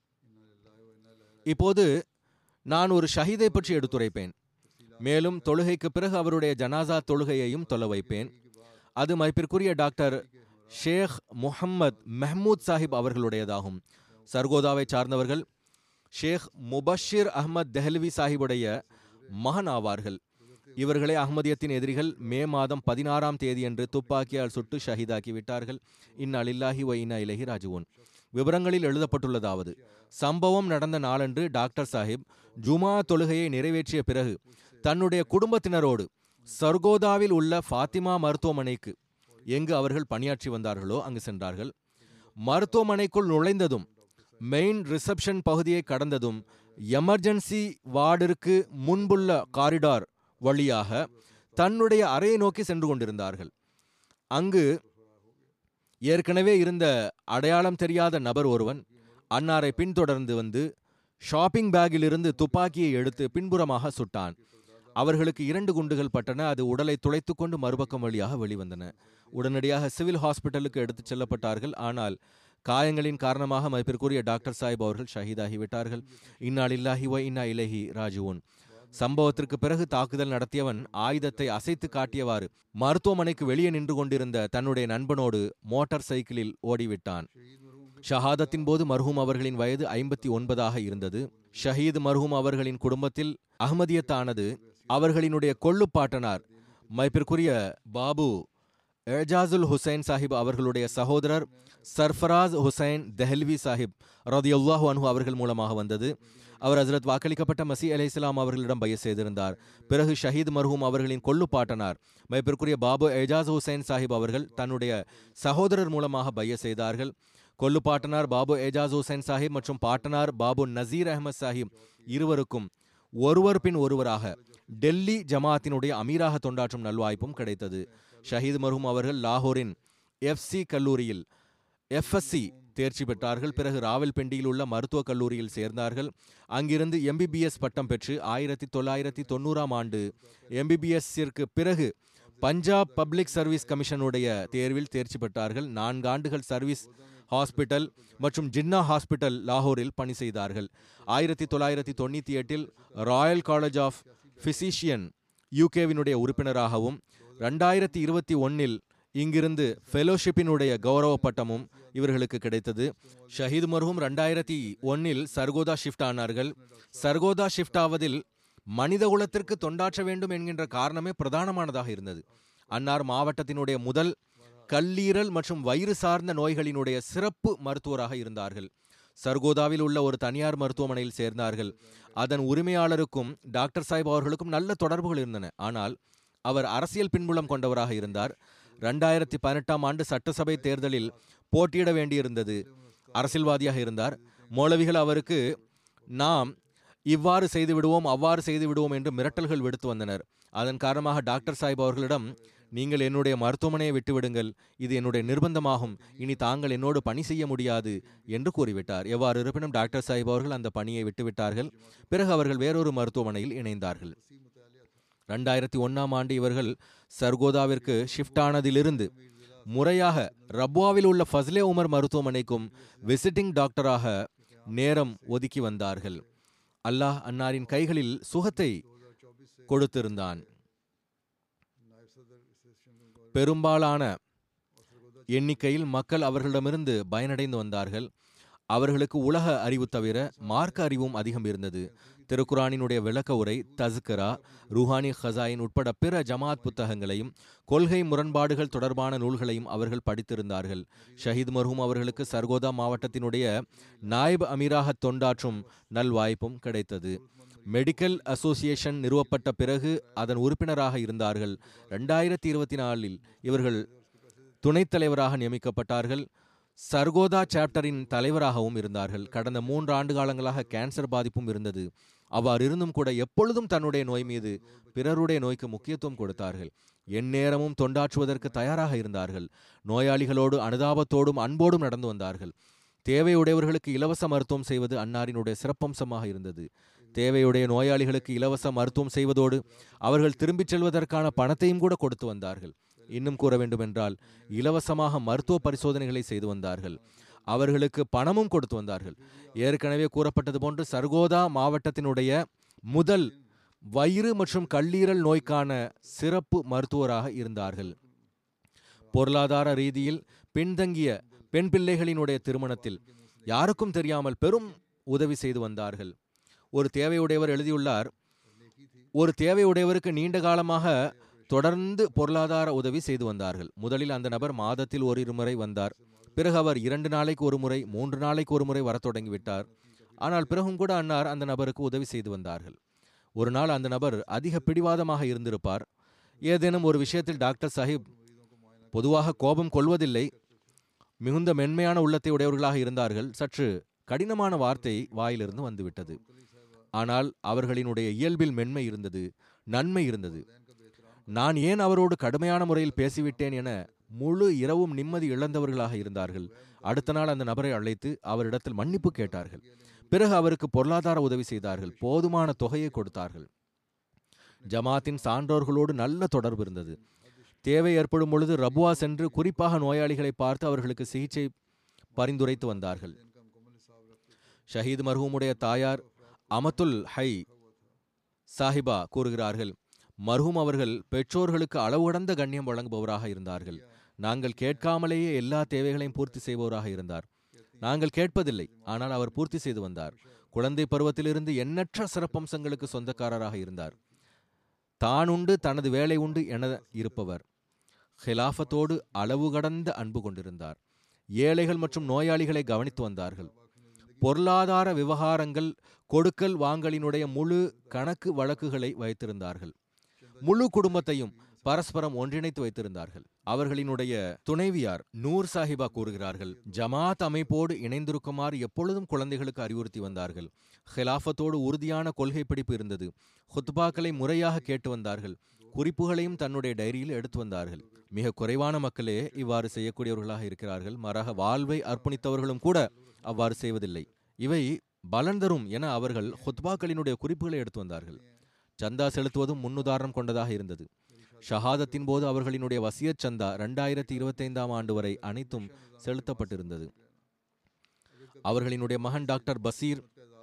Speaker 2: இப்போது நான் ஒரு ஷஹீதை பற்றி எடுத்துரைப்பேன் மேலும் தொழுகைக்கு பிறகு அவருடைய ஜனாசா தொழுகையையும் தொலை வைப்பேன் அது மதிப்பிற்குரிய டாக்டர் ஷேக் முஹம்மத் மெஹமூத் சாஹிப் அவர்களுடையதாகும் சர்கோதாவை சார்ந்தவர்கள் ஷேக் முபஷிர் அஹ்மத் தெஹல்வி சாஹிபுடைய மகன் ஆவார்கள் இவர்களே அஹ்மதியத்தின் எதிரிகள் மே மாதம் பதினாறாம் தேதியன்று துப்பாக்கியால் சுட்டு ஷஹீதாக்கி விட்டார்கள் இந்நாளில்லாஹி ஒ இன்னா இலஹி ராஜுவோன் விவரங்களில் எழுதப்பட்டுள்ளதாவது சம்பவம் நடந்த நாளன்று டாக்டர் சாஹிப் ஜுமா தொழுகையை நிறைவேற்றிய பிறகு தன்னுடைய குடும்பத்தினரோடு சர்கோதாவில் உள்ள ஃபாத்திமா மருத்துவமனைக்கு எங்கு அவர்கள் பணியாற்றி வந்தார்களோ அங்கு சென்றார்கள் மருத்துவமனைக்குள் நுழைந்ததும் மெயின் ரிசப்ஷன் பகுதியை கடந்ததும் எமர்ஜென்சி வார்டிற்கு முன்புள்ள காரிடார் வழியாக தன்னுடைய அறையை நோக்கி சென்று கொண்டிருந்தார்கள் அங்கு ஏற்கனவே இருந்த அடையாளம் தெரியாத நபர் ஒருவன் அன்னாரை பின்தொடர்ந்து வந்து ஷாப்பிங் பேக்கிலிருந்து துப்பாக்கியை எடுத்து பின்புறமாக சுட்டான் அவர்களுக்கு இரண்டு குண்டுகள் பட்டன அது உடலை துளைத்துக் கொண்டு மறுபக்கம் வழியாக வெளிவந்தன உடனடியாக சிவில் ஹாஸ்பிட்டலுக்கு எடுத்துச் செல்லப்பட்டார்கள் ஆனால் காயங்களின் காரணமாக மதிப்பிற்குரிய டாக்டர் சாஹிப் அவர்கள் ஷஹீதாகிவிட்டார்கள் இன்னாலில்லாஹி வ இன்னா இலஹி ராஜுவோன் சம்பவத்திற்கு பிறகு தாக்குதல் நடத்தியவன் ஆயுதத்தை அசைத்து காட்டியவாறு மருத்துவமனைக்கு வெளியே நின்று கொண்டிருந்த தன்னுடைய நண்பனோடு மோட்டார் சைக்கிளில் ஓடிவிட்டான் ஷஹாதத்தின் போது மர்ஹூம் அவர்களின் வயது ஐம்பத்தி ஒன்பதாக இருந்தது ஷஹீத் மர்ஹூம் அவர்களின் குடும்பத்தில் அகமதியத்தானது அவர்களினுடைய கொள்ளுப்பாட்டனார் மைப்பிற்குரிய பாபு ஏஜாசுல் ஹுசைன் சாஹிப் அவர்களுடைய சகோதரர் சர்ஃபராஸ் ஹுசைன் தெஹல்வி சாஹிப் ரதியுல்லாஹு அன்ஹு அவர்கள் மூலமாக வந்தது அவர் ஹசரத் வாக்களிக்கப்பட்ட மசி அலை இஸ்லாம் அவர்களிடம் பைய செய்திருந்தார் பிறகு ஷஹீத் மர்ஹூம் அவர்களின் கொள்ளுப்பாட்டனார் மைப்பிற்குரிய பாபு ஏஜாஸ் ஹுசைன் சாஹிப் அவர்கள் தன்னுடைய சகோதரர் மூலமாக பைய செய்தார்கள் கொல்லுப்பாட்டனார் பாபு ஏஜாஸ் ஹுசைன் சாஹிப் மற்றும் பாட்டனார் பாபு நசீர் அஹமத் சாஹிப் இருவருக்கும் ஒருவர் பின் ஒருவராக டெல்லி ஜமாத்தினுடைய அமீராக தொண்டாற்றும் நல்வாய்ப்பும் கிடைத்தது ஷஹீத் மர்ஹூம் அவர்கள் லாகூரின் எஃப்சி கல்லூரியில் எஃப்எஸ்சி தேர்ச்சி பெற்றார்கள் பிறகு ராவல்பிண்டியில் உள்ள மருத்துவக் கல்லூரியில் சேர்ந்தார்கள் அங்கிருந்து எம்பிபிஎஸ் பட்டம் பெற்று ஆயிரத்தி தொள்ளாயிரத்தி தொண்ணூறாம் ஆண்டு எம்பிபிஎஸ்ஸிற்கு பிறகு பஞ்சாப் பப்ளிக் சர்வீஸ் கமிஷனுடைய தேர்வில் தேர்ச்சி பெற்றார்கள் நான்கு ஆண்டுகள் சர்வீஸ் ஹாஸ்பிட்டல் மற்றும் ஜின்னா ஹாஸ்பிட்டல் லாகூரில் பணி செய்தார்கள் ஆயிரத்தி தொள்ளாயிரத்தி தொண்ணூற்றி எட்டில் ராயல் காலேஜ் ஆஃப் பிசிஷியன் யூகேவினுடைய உறுப்பினராகவும் ரெண்டாயிரத்தி இருபத்தி ஒன்னில் இங்கிருந்து ஃபெலோஷிப்பினுடைய கௌரவ பட்டமும் இவர்களுக்கு கிடைத்தது ஷஹீத் மர்ஹூம் ரெண்டாயிரத்தி ஒன்னில் சர்கோதா ஷிஃப்ட் ஆனார்கள் சர்கோதா ஷிஃப்ட் ஆவதில் மனித குலத்திற்கு தொண்டாற்ற வேண்டும் என்கின்ற காரணமே பிரதானமானதாக இருந்தது அன்னார் மாவட்டத்தினுடைய முதல் கல்லீரல் மற்றும் வயிறு சார்ந்த நோய்களினுடைய சிறப்பு மருத்துவராக இருந்தார்கள் சர்கோதாவில் உள்ள ஒரு தனியார் மருத்துவமனையில் சேர்ந்தார்கள் அதன் உரிமையாளருக்கும் டாக்டர் சாஹிப் அவர்களுக்கும் நல்ல தொடர்புகள் இருந்தன ஆனால் அவர் அரசியல் பின்புலம் கொண்டவராக இருந்தார் ரெண்டாயிரத்தி பதினெட்டாம் ஆண்டு சட்டசபை தேர்தலில் போட்டியிட வேண்டியிருந்தது அரசியல்வாதியாக இருந்தார் மௌலவிகள் அவருக்கு நாம் இவ்வாறு செய்து விடுவோம் அவ்வாறு செய்து விடுவோம் என்று மிரட்டல்கள் விடுத்து வந்தனர் அதன் காரணமாக டாக்டர் சாஹிப் அவர்களிடம் நீங்கள் என்னுடைய மருத்துவமனையை விட்டுவிடுங்கள் இது என்னுடைய நிர்பந்தமாகும் இனி தாங்கள் என்னோடு பணி செய்ய முடியாது என்று கூறிவிட்டார் எவ்வாறு இருப்பினும் டாக்டர் சாஹிப் அவர்கள் அந்த பணியை விட்டுவிட்டார்கள் பிறகு அவர்கள் வேறொரு மருத்துவமனையில் இணைந்தார்கள் ரெண்டாயிரத்தி ஒன்னாம் ஆண்டு இவர்கள் சர்கோதாவிற்கு ஷிஃப்ட் ஆனதிலிருந்து முறையாக ரப்வாவில் உள்ள ஃபஸ்லே உமர் மருத்துவமனைக்கும் விசிட்டிங் டாக்டராக நேரம் ஒதுக்கி வந்தார்கள் அல்லாஹ் அன்னாரின் கைகளில் சுகத்தை கொடுத்திருந்தான் பெரும்பாலான எண்ணிக்கையில் மக்கள் அவர்களிடமிருந்து பயனடைந்து வந்தார்கள் அவர்களுக்கு உலக அறிவு தவிர மார்க்க அறிவும் அதிகம் இருந்தது திருக்குரானினுடைய விளக்க உரை தஸ்கரா ருஹானி ஹசாயின் உட்பட பிற ஜமாத் புத்தகங்களையும் கொள்கை முரண்பாடுகள் தொடர்பான நூல்களையும் அவர்கள் படித்திருந்தார்கள் ஷஹீத் மர்ஹூம் அவர்களுக்கு சர்கோதா மாவட்டத்தினுடைய நாயப் அமீராக தொண்டாற்றும் நல்வாய்ப்பும் கிடைத்தது மெடிக்கல் அசோசியேஷன் நிறுவப்பட்ட பிறகு அதன் உறுப்பினராக இருந்தார்கள் ரெண்டாயிரத்தி இருபத்தி நாலில் இவர்கள் துணைத் தலைவராக நியமிக்கப்பட்டார்கள் சர்கோதா சாப்டரின் தலைவராகவும் இருந்தார்கள் கடந்த மூன்று ஆண்டு காலங்களாக கேன்சர் பாதிப்பும் இருந்தது அவ்வாறு இருந்தும் கூட எப்பொழுதும் தன்னுடைய நோய் மீது பிறருடைய நோய்க்கு முக்கியத்துவம் கொடுத்தார்கள் எந்நேரமும் தொண்டாற்றுவதற்கு தயாராக இருந்தார்கள் நோயாளிகளோடு அனுதாபத்தோடும் அன்போடும் நடந்து வந்தார்கள் தேவையுடையவர்களுக்கு இலவச மருத்துவம் செய்வது அன்னாரினுடைய சிறப்பம்சமாக இருந்தது தேவையுடைய நோயாளிகளுக்கு இலவச மருத்துவம் செய்வதோடு அவர்கள் திரும்பிச் செல்வதற்கான பணத்தையும் கூட கொடுத்து வந்தார்கள் இன்னும் கூற வேண்டுமென்றால் இலவசமாக மருத்துவ பரிசோதனைகளை செய்து வந்தார்கள் அவர்களுக்கு பணமும் கொடுத்து வந்தார்கள் ஏற்கனவே கூறப்பட்டது போன்று சர்கோதா மாவட்டத்தினுடைய முதல் வயிறு மற்றும் கல்லீரல் நோய்க்கான சிறப்பு மருத்துவராக இருந்தார்கள் பொருளாதார ரீதியில் பின்தங்கிய பெண் பிள்ளைகளினுடைய திருமணத்தில் யாருக்கும் தெரியாமல் பெரும் உதவி செய்து வந்தார்கள் ஒரு தேவையுடையவர் எழுதியுள்ளார் ஒரு தேவையுடையவருக்கு நீண்ட காலமாக தொடர்ந்து பொருளாதார உதவி செய்து வந்தார்கள் முதலில் அந்த நபர் மாதத்தில் ஒரு இருமுறை வந்தார் பிறகு அவர் இரண்டு நாளைக்கு ஒரு முறை மூன்று நாளைக்கு ஒரு முறை வரத் தொடங்கிவிட்டார் ஆனால் பிறகும் கூட அன்னார் அந்த நபருக்கு உதவி செய்து வந்தார்கள் ஒரு நாள் அந்த நபர் அதிக பிடிவாதமாக இருந்திருப்பார் ஏதேனும் ஒரு விஷயத்தில் டாக்டர் சாஹிப் பொதுவாக கோபம் கொள்வதில்லை மிகுந்த மென்மையான உள்ளத்தை உடையவர்களாக இருந்தார்கள் சற்று கடினமான வார்த்தை வாயிலிருந்து வந்துவிட்டது ஆனால் அவர்களினுடைய இயல்பில் மென்மை இருந்தது நன்மை இருந்தது நான் ஏன் அவரோடு கடுமையான முறையில் பேசிவிட்டேன் என முழு இரவும் நிம்மதி இழந்தவர்களாக இருந்தார்கள் அடுத்த நாள் அந்த நபரை அழைத்து அவரிடத்தில் மன்னிப்பு கேட்டார்கள் பிறகு அவருக்கு பொருளாதார உதவி செய்தார்கள் போதுமான தொகையை கொடுத்தார்கள் ஜமாத்தின் சான்றோர்களோடு நல்ல தொடர்பு இருந்தது தேவை ஏற்படும் பொழுது ரபுவா சென்று குறிப்பாக நோயாளிகளை பார்த்து அவர்களுக்கு சிகிச்சை பரிந்துரைத்து வந்தார்கள் ஷஹீத் மர்ஹூமுடைய தாயார் அமத்துல் ஹை சாஹிபா கூறுகிறார்கள் மர்ஹூம் அவர்கள் பெற்றோர்களுக்கு அளவு கடந்த கண்ணியம் வழங்குபவராக இருந்தார்கள் நாங்கள் கேட்காமலேயே எல்லா தேவைகளையும் பூர்த்தி செய்பவராக இருந்தார் நாங்கள் கேட்பதில்லை ஆனால் அவர் பூர்த்தி செய்து வந்தார் குழந்தை பருவத்திலிருந்து எண்ணற்ற சிறப்பம்சங்களுக்கு சொந்தக்காரராக இருந்தார் தான் உண்டு தனது வேலை உண்டு என இருப்பவர் ஹிலாஃபத்தோடு அளவு கடந்த அன்பு கொண்டிருந்தார் ஏழைகள் மற்றும் நோயாளிகளை கவனித்து வந்தார்கள் பொருளாதார விவகாரங்கள் கொடுக்கல் வாங்கலினுடைய முழு கணக்கு வழக்குகளை வைத்திருந்தார்கள் முழு குடும்பத்தையும் பரஸ்பரம் ஒன்றிணைத்து வைத்திருந்தார்கள் அவர்களினுடைய துணைவியார் நூர் சாஹிபா கூறுகிறார்கள் ஜமாத் அமைப்போடு இணைந்திருக்குமாறு எப்பொழுதும் குழந்தைகளுக்கு அறிவுறுத்தி வந்தார்கள் ஹிலாஃபத்தோடு உறுதியான கொள்கை பிடிப்பு இருந்தது ஹுத்பாக்களை முறையாக கேட்டு வந்தார்கள் குறிப்புகளையும் தன்னுடைய டைரியில் எடுத்து வந்தார்கள் மிக குறைவான மக்களே இவ்வாறு செய்யக்கூடியவர்களாக இருக்கிறார்கள் மாறாக வாழ்வை அர்ப்பணித்தவர்களும் கூட அவ்வாறு செய்வதில்லை இவை பலன் தரும் என அவர்கள் ஹுத்பாக்களினுடைய குறிப்புகளை எடுத்து வந்தார்கள் சந்தா செலுத்துவதும் முன்னுதாரணம் கொண்டதாக இருந்தது ஷஹாதத்தின் போது அவர்களினுடைய வசியத் சந்தா ரெண்டாயிரத்தி இருபத்தைந்தாம் ஆண்டு வரை அனைத்தும் செலுத்தப்பட்டிருந்தது அவர்களினுடைய மகன் டாக்டர் பசீர்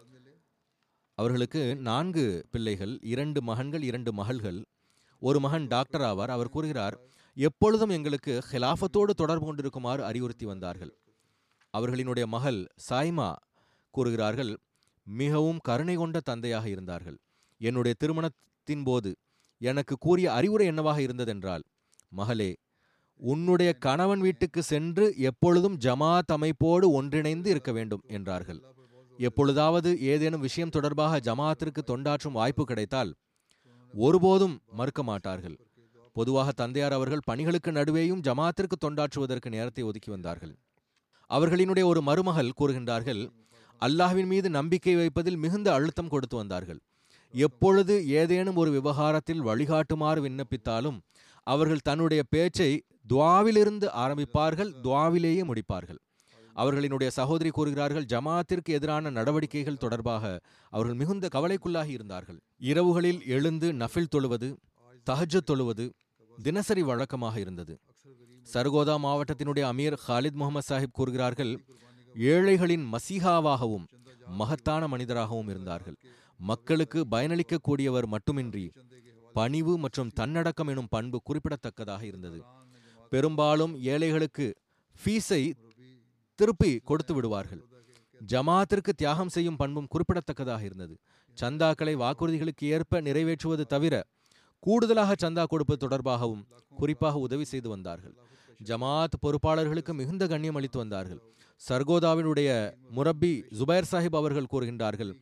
Speaker 2: அவர்களுக்கு நான்கு பிள்ளைகள் இரண்டு மகன்கள் இரண்டு மகள்கள் ஒரு மகன் டாக்டர் ஆவார் அவர் கூறுகிறார் எப்பொழுதும் எங்களுக்கு ஹிலாஃபத்தோடு தொடர்பு கொண்டிருக்குமாறு அறிவுறுத்தி வந்தார்கள் அவர்களினுடைய மகள் சாய்மா கூறுகிறார்கள் மிகவும் கருணை கொண்ட தந்தையாக இருந்தார்கள் என்னுடைய திருமணத்தின் போது எனக்கு கூறிய அறிவுரை என்னவாக இருந்ததென்றால் மகளே உன்னுடைய கணவன் வீட்டுக்கு சென்று எப்பொழுதும் ஜமாத் அமைப்போடு ஒன்றிணைந்து இருக்க வேண்டும் என்றார்கள் எப்பொழுதாவது ஏதேனும் விஷயம் தொடர்பாக ஜமாத்திற்கு தொண்டாற்றும் வாய்ப்பு கிடைத்தால் ஒருபோதும் மறுக்க மாட்டார்கள் பொதுவாக தந்தையார் அவர்கள் பணிகளுக்கு நடுவேயும் ஜமாத்திற்கு தொண்டாற்றுவதற்கு நேரத்தை ஒதுக்கி வந்தார்கள் அவர்களினுடைய ஒரு மருமகள் கூறுகின்றார்கள் அல்லாஹ்வின் மீது நம்பிக்கை வைப்பதில் மிகுந்த அழுத்தம் கொடுத்து வந்தார்கள் எப்பொழுது ஏதேனும் ஒரு விவகாரத்தில் வழிகாட்டுமாறு விண்ணப்பித்தாலும் அவர்கள் தன்னுடைய பேச்சை துவாவிலிருந்து ஆரம்பிப்பார்கள் துவாவிலேயே முடிப்பார்கள் அவர்களினுடைய சகோதரி கூறுகிறார்கள் ஜமாத்திற்கு எதிரான நடவடிக்கைகள் தொடர்பாக அவர்கள் மிகுந்த கவலைக்குள்ளாகி இருந்தார்கள் இரவுகளில் எழுந்து நஃபில் தொழுவது தஹஜத் தொழுவது தினசரி வழக்கமாக இருந்தது சர்கோதா மாவட்டத்தினுடைய அமீர் ஹாலித் முகமது சாஹிப் கூறுகிறார்கள் ஏழைகளின் மசீஹாவாகவும் மகத்தான மனிதராகவும் இருந்தார்கள் மக்களுக்கு பயனளிக்கக்கூடியவர் மட்டுமின்றி பணிவு மற்றும் தன்னடக்கம் எனும் பண்பு குறிப்பிடத்தக்கதாக இருந்தது பெரும்பாலும் ஏழைகளுக்கு ஃபீஸை திருப்பி கொடுத்து விடுவார்கள் ஜமாத்திற்கு தியாகம் செய்யும் பண்பும் குறிப்பிடத்தக்கதாக இருந்தது சந்தாக்களை வாக்குறுதிகளுக்கு ஏற்ப நிறைவேற்றுவது தவிர கூடுதலாக சந்தா கொடுப்பது தொடர்பாகவும் குறிப்பாக உதவி செய்து வந்தார்கள் ஜமாத் பொறுப்பாளர்களுக்கு மிகுந்த கண்ணியம் அளித்து வந்தார்கள் சர்கோதாவினுடைய முரப்பி ஜுபைர் சாஹிப் அவர்கள் கூறுகின்றார்கள்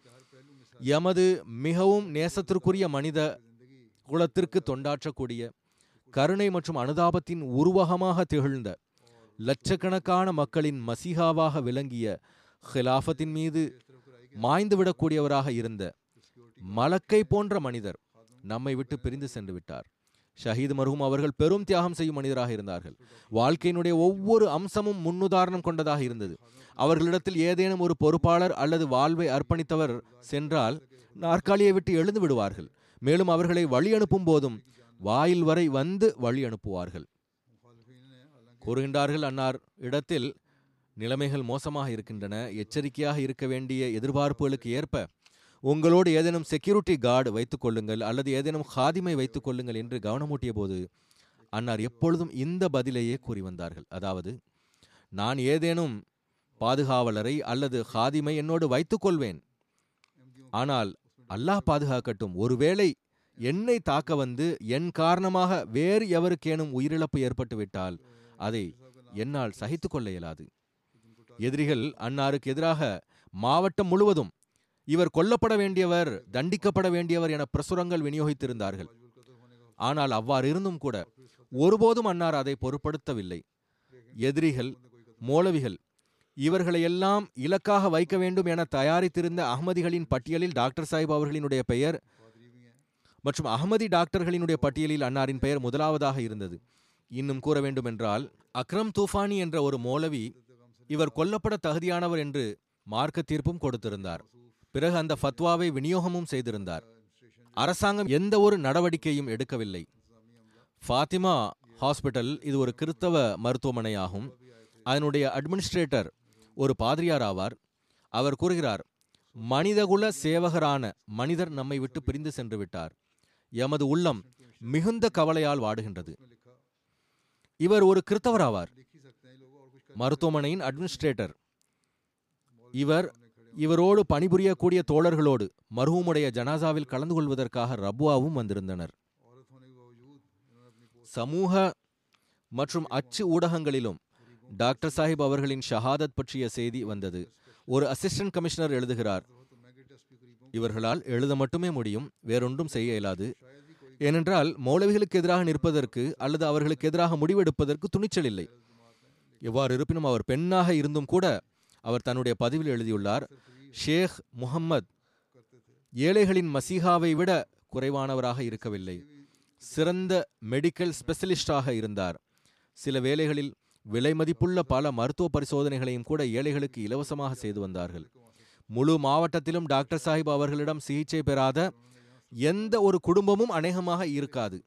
Speaker 2: எமது மிகவும் நேசத்திற்குரிய மனித குலத்திற்கு தொண்டாற்றக்கூடிய கருணை மற்றும் அனுதாபத்தின் உருவகமாக திகழ்ந்த லட்சக்கணக்கான மக்களின் மசீஹாவாக விளங்கிய ஹிலாஃபத்தின் மீது மாய்ந்துவிடக்கூடியவராக இருந்த மலக்கை போன்ற மனிதர் நம்மை விட்டு பிரிந்து சென்று விட்டார் ஷஹீத் மருகும் அவர்கள் பெரும் தியாகம் செய்யும் மனிதராக இருந்தார்கள் வாழ்க்கையினுடைய ஒவ்வொரு அம்சமும் முன்னுதாரணம் கொண்டதாக இருந்தது அவர்களிடத்தில் ஏதேனும் ஒரு பொறுப்பாளர் அல்லது வாழ்வை அர்ப்பணித்தவர் சென்றால் நாற்காலியை விட்டு எழுந்து விடுவார்கள் மேலும் அவர்களை வழி அனுப்பும் போதும் வாயில் வரை வந்து வழி அனுப்புவார்கள் கூறுகின்றார்கள் அன்னார் இடத்தில் நிலைமைகள் மோசமாக இருக்கின்றன எச்சரிக்கையாக இருக்க வேண்டிய எதிர்பார்ப்புகளுக்கு ஏற்ப உங்களோடு ஏதேனும் செக்யூரிட்டி கார்டு வைத்துக் கொள்ளுங்கள் அல்லது ஏதேனும் ஹாதிமை வைத்துக் கொள்ளுங்கள் என்று கவனமூட்டிய போது அன்னார் எப்பொழுதும் இந்த பதிலையே கூறி வந்தார்கள் அதாவது நான் ஏதேனும் பாதுகாவலரை அல்லது ஹாதிமை என்னோடு வைத்துக் கொள்வேன் ஆனால் அல்லாஹ் பாதுகாக்கட்டும் ஒருவேளை என்னை தாக்க வந்து என் காரணமாக வேறு எவருக்கேனும் உயிரிழப்பு ஏற்பட்டுவிட்டால் அதை என்னால் சகித்து கொள்ள இயலாது எதிரிகள் அன்னாருக்கு எதிராக மாவட்டம் முழுவதும் இவர் கொல்லப்பட வேண்டியவர் தண்டிக்கப்பட வேண்டியவர் என பிரசுரங்கள் விநியோகித்திருந்தார்கள் ஆனால் அவ்வாறு இருந்தும் கூட ஒருபோதும் அன்னார் அதை பொருட்படுத்தவில்லை எதிரிகள் மோலவிகள் இவர்களையெல்லாம் இலக்காக வைக்க வேண்டும் என தயாரித்திருந்த அகமதிகளின் பட்டியலில் டாக்டர் சாஹிப் அவர்களினுடைய பெயர் மற்றும் அகமதி டாக்டர்களினுடைய பட்டியலில் அன்னாரின் பெயர் முதலாவதாக இருந்தது இன்னும் கூற வேண்டுமென்றால் அக்ரம் தூஃபானி என்ற ஒரு மௌலவி இவர் கொல்லப்பட தகுதியானவர் என்று மார்க்க தீர்ப்பும் கொடுத்திருந்தார் பிறகு அந்த ஃபத்வாவை விநியோகமும் செய்திருந்தார் அரசாங்கம் எந்த ஒரு நடவடிக்கையும் எடுக்கவில்லை ஃபாத்திமா ஹாஸ்பிட்டல் இது ஒரு கிறிஸ்தவ மருத்துவமனையாகும் அதனுடைய அட்மினிஸ்ட்ரேட்டர் ஒரு பாதிரியார் ஆவார் அவர் கூறுகிறார் மனிதகுல சேவகரான மனிதர் நம்மை விட்டு பிரிந்து சென்று விட்டார் எமது உள்ளம் மிகுந்த கவலையால் வாடுகின்றது இவர் ஒரு கிறிஸ்தவர் ஆவார் மருத்துவமனையின் அட்மினிஸ்ட்ரேட்டர் இவர் இவரோடு பணிபுரியக்கூடிய தோழர்களோடு மர்ஹூமுடைய ஜனாசாவில் கலந்து கொள்வதற்காக ரபுவாவும் வந்திருந்தனர் சமூக மற்றும் அச்சு ஊடகங்களிலும் டாக்டர் சாஹிப் அவர்களின் ஷஹாதத் பற்றிய செய்தி வந்தது ஒரு அசிஸ்டன்ட் கமிஷனர் எழுதுகிறார் இவர்களால் எழுத மட்டுமே முடியும் வேறொன்றும் செய்ய இயலாது ஏனென்றால் மௌலவிகளுக்கு எதிராக நிற்பதற்கு அல்லது அவர்களுக்கு எதிராக முடிவெடுப்பதற்கு துணிச்சல் இல்லை எவ்வாறு இருப்பினும் அவர் பெண்ணாக இருந்தும் கூட அவர் தன்னுடைய பதிவில் எழுதியுள்ளார் ஷேக் முஹம்மத் ஏழைகளின் மசீகாவை விட குறைவானவராக இருக்கவில்லை சிறந்த மெடிக்கல் ஸ்பெஷலிஸ்டாக இருந்தார் சில வேளைகளில் விலை மதிப்புள்ள பல மருத்துவ பரிசோதனைகளையும் கூட ஏழைகளுக்கு இலவசமாக செய்து வந்தார்கள் முழு மாவட்டத்திலும் டாக்டர் சாஹிப் அவர்களிடம் சிகிச்சை பெறாத எந்த ஒரு குடும்பமும் அநேகமாக இருக்காது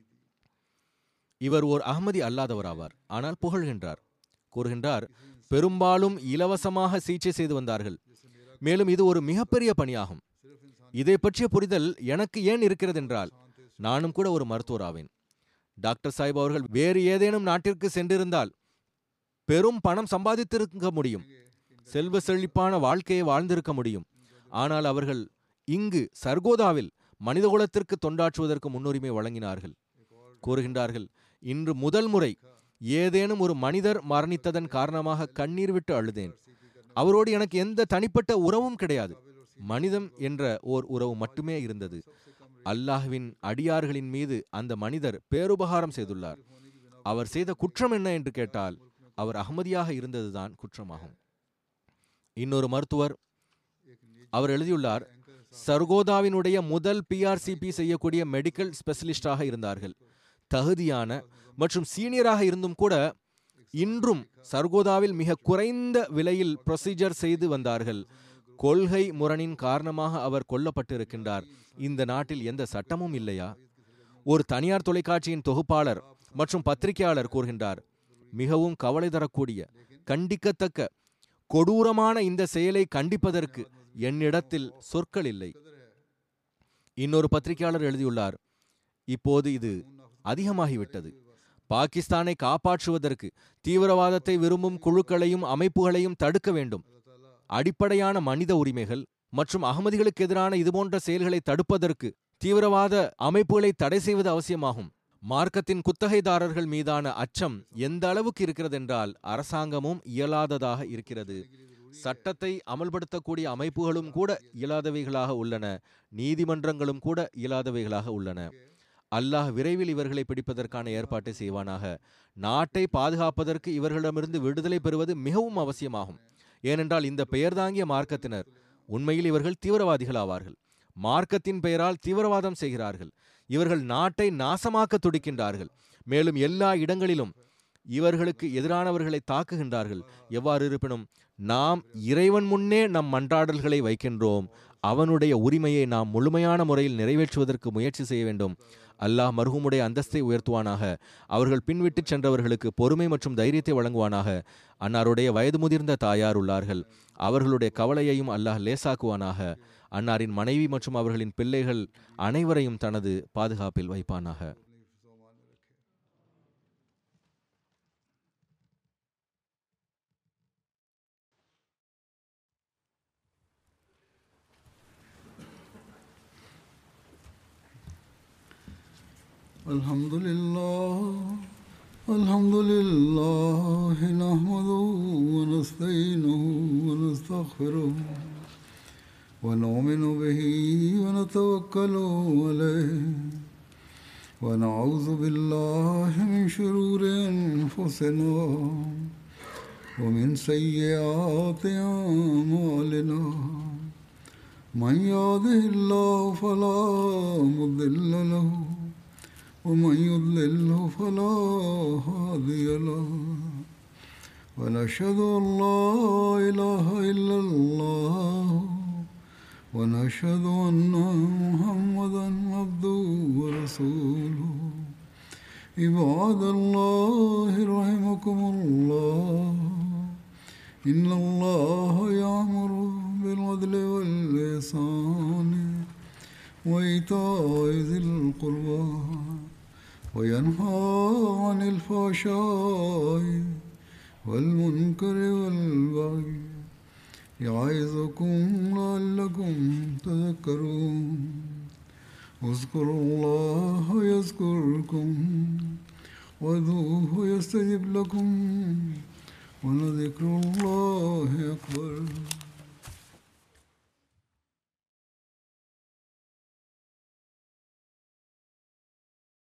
Speaker 2: இவர் ஓர் அகமதி அல்லாதவராவார் ஆனால் புகழ்கின்றார் கூறுகின்றார் பெரும்பாலும் இலவசமாக சிகிச்சை செய்து வந்தார்கள் மேலும் இது ஒரு மிகப்பெரிய பணியாகும் இதை பற்றிய புரிதல் எனக்கு ஏன் இருக்கிறது என்றால் நானும் கூட ஒரு மருத்துவர் ஆவேன் டாக்டர் சாஹிப் அவர்கள் வேறு ஏதேனும் நாட்டிற்கு சென்றிருந்தால் பெரும் பணம் சம்பாதித்திருக்க முடியும் செல்வ செழிப்பான வாழ்க்கையை வாழ்ந்திருக்க முடியும் ஆனால் அவர்கள் இங்கு சர்கோதாவில் மனிதகுலத்திற்கு தொண்டாற்றுவதற்கு முன்னுரிமை வழங்கினார்கள் கூறுகின்றார்கள் இன்று முதல் முறை ஏதேனும் ஒரு மனிதர் மரணித்ததன் காரணமாக கண்ணீர் விட்டு அழுதேன் அவரோடு எனக்கு எந்த தனிப்பட்ட உறவும் கிடையாது மனிதம் என்ற ஓர் உறவு மட்டுமே இருந்தது அல்லாஹ்வின் அடியார்களின் மீது அந்த மனிதர் பேருபகாரம் செய்துள்ளார் அவர் செய்த குற்றம் என்ன என்று கேட்டால் அவர் அகமதியாக இருந்ததுதான் குற்றமாகும் இன்னொரு மருத்துவர் அவர் எழுதியுள்ளார் சர்கோதாவினுடைய முதல் பிஆர்சிபி செய்யக்கூடிய மெடிக்கல் ஸ்பெஷலிஸ்டாக இருந்தார்கள் தகுதியான மற்றும் சீனியராக இருந்தும் கூட இன்றும் சர்கோதாவில் மிக குறைந்த விலையில் ப்ரொசீஜர் செய்து வந்தார்கள் கொள்கை முரணின் காரணமாக அவர் கொல்லப்பட்டிருக்கின்றார் இந்த நாட்டில் எந்த சட்டமும் இல்லையா ஒரு தனியார் தொலைக்காட்சியின் தொகுப்பாளர் மற்றும் பத்திரிகையாளர் கூறுகின்றார் மிகவும் கவலை தரக்கூடிய கண்டிக்கத்தக்க கொடூரமான இந்த செயலை கண்டிப்பதற்கு என்னிடத்தில் சொற்கள் இல்லை இன்னொரு பத்திரிகையாளர் எழுதியுள்ளார் இப்போது இது அதிகமாகிவிட்டது பாகிஸ்தானை காப்பாற்றுவதற்கு தீவிரவாதத்தை விரும்பும் குழுக்களையும் அமைப்புகளையும் தடுக்க வேண்டும் அடிப்படையான மனித உரிமைகள் மற்றும் அகமதிகளுக்கு எதிரான இதுபோன்ற செயல்களை தடுப்பதற்கு தீவிரவாத அமைப்புகளை தடை செய்வது அவசியமாகும் மார்க்கத்தின் குத்தகைதாரர்கள் மீதான அச்சம் எந்த அளவுக்கு இருக்கிறது என்றால் அரசாங்கமும் இயலாததாக இருக்கிறது சட்டத்தை அமல்படுத்தக்கூடிய அமைப்புகளும் கூட இயலாதவைகளாக உள்ளன நீதிமன்றங்களும் கூட இயலாதவைகளாக உள்ளன அல்லாஹ் விரைவில் இவர்களை பிடிப்பதற்கான ஏற்பாட்டை செய்வானாக நாட்டை பாதுகாப்பதற்கு இவர்களிடமிருந்து விடுதலை பெறுவது மிகவும் அவசியமாகும் ஏனென்றால் இந்த பெயர்தாங்கிய மார்க்கத்தினர் உண்மையில் இவர்கள் தீவிரவாதிகள் ஆவார்கள் மார்க்கத்தின் பெயரால் தீவிரவாதம் செய்கிறார்கள் இவர்கள் நாட்டை நாசமாக்க துடிக்கின்றார்கள் மேலும் எல்லா இடங்களிலும் இவர்களுக்கு எதிரானவர்களை தாக்குகின்றார்கள் எவ்வாறு இருப்பினும் நாம் இறைவன் முன்னே நம் மன்றாடல்களை வைக்கின்றோம் அவனுடைய உரிமையை நாம் முழுமையான முறையில் நிறைவேற்றுவதற்கு முயற்சி செய்ய வேண்டும் அல்லாஹ் மர்ஹூமுடைய அந்தஸ்தை உயர்த்துவானாக அவர்கள் பின்விட்டுச் சென்றவர்களுக்கு பொறுமை மற்றும் தைரியத்தை வழங்குவானாக அன்னாருடைய வயது முதிர்ந்த தாயார் உள்ளார்கள் அவர்களுடைய கவலையையும் அல்லாஹ் லேசாக்குவானாக அன்னாரின் மனைவி மற்றும் அவர்களின் பிள்ளைகள் அனைவரையும் தனது பாதுகாப்பில் வைப்பானாக
Speaker 1: الحمد لله الحمد لله نحمده ونستعينه ونستغفره ونؤمن به ونتوكل عليه ونعوذ بالله من شرور انفسنا ومن سيئات اعمالنا من يهده الله فلا مضل له ومن يضلله فلا هادي له ونشهد ان لا اله الا الله ونشهد أن محمدا عبده ورسوله عباد الله رحمكم الله إن الله يأمر بالعدل والإحسان وإيتاء ذي القربى وينهى عن الفحشاء والمنكر والبغي يعظكم لعلكم تذكرون اذكروا الله يذكركم وادعوه يستجب لكم ولذكر الله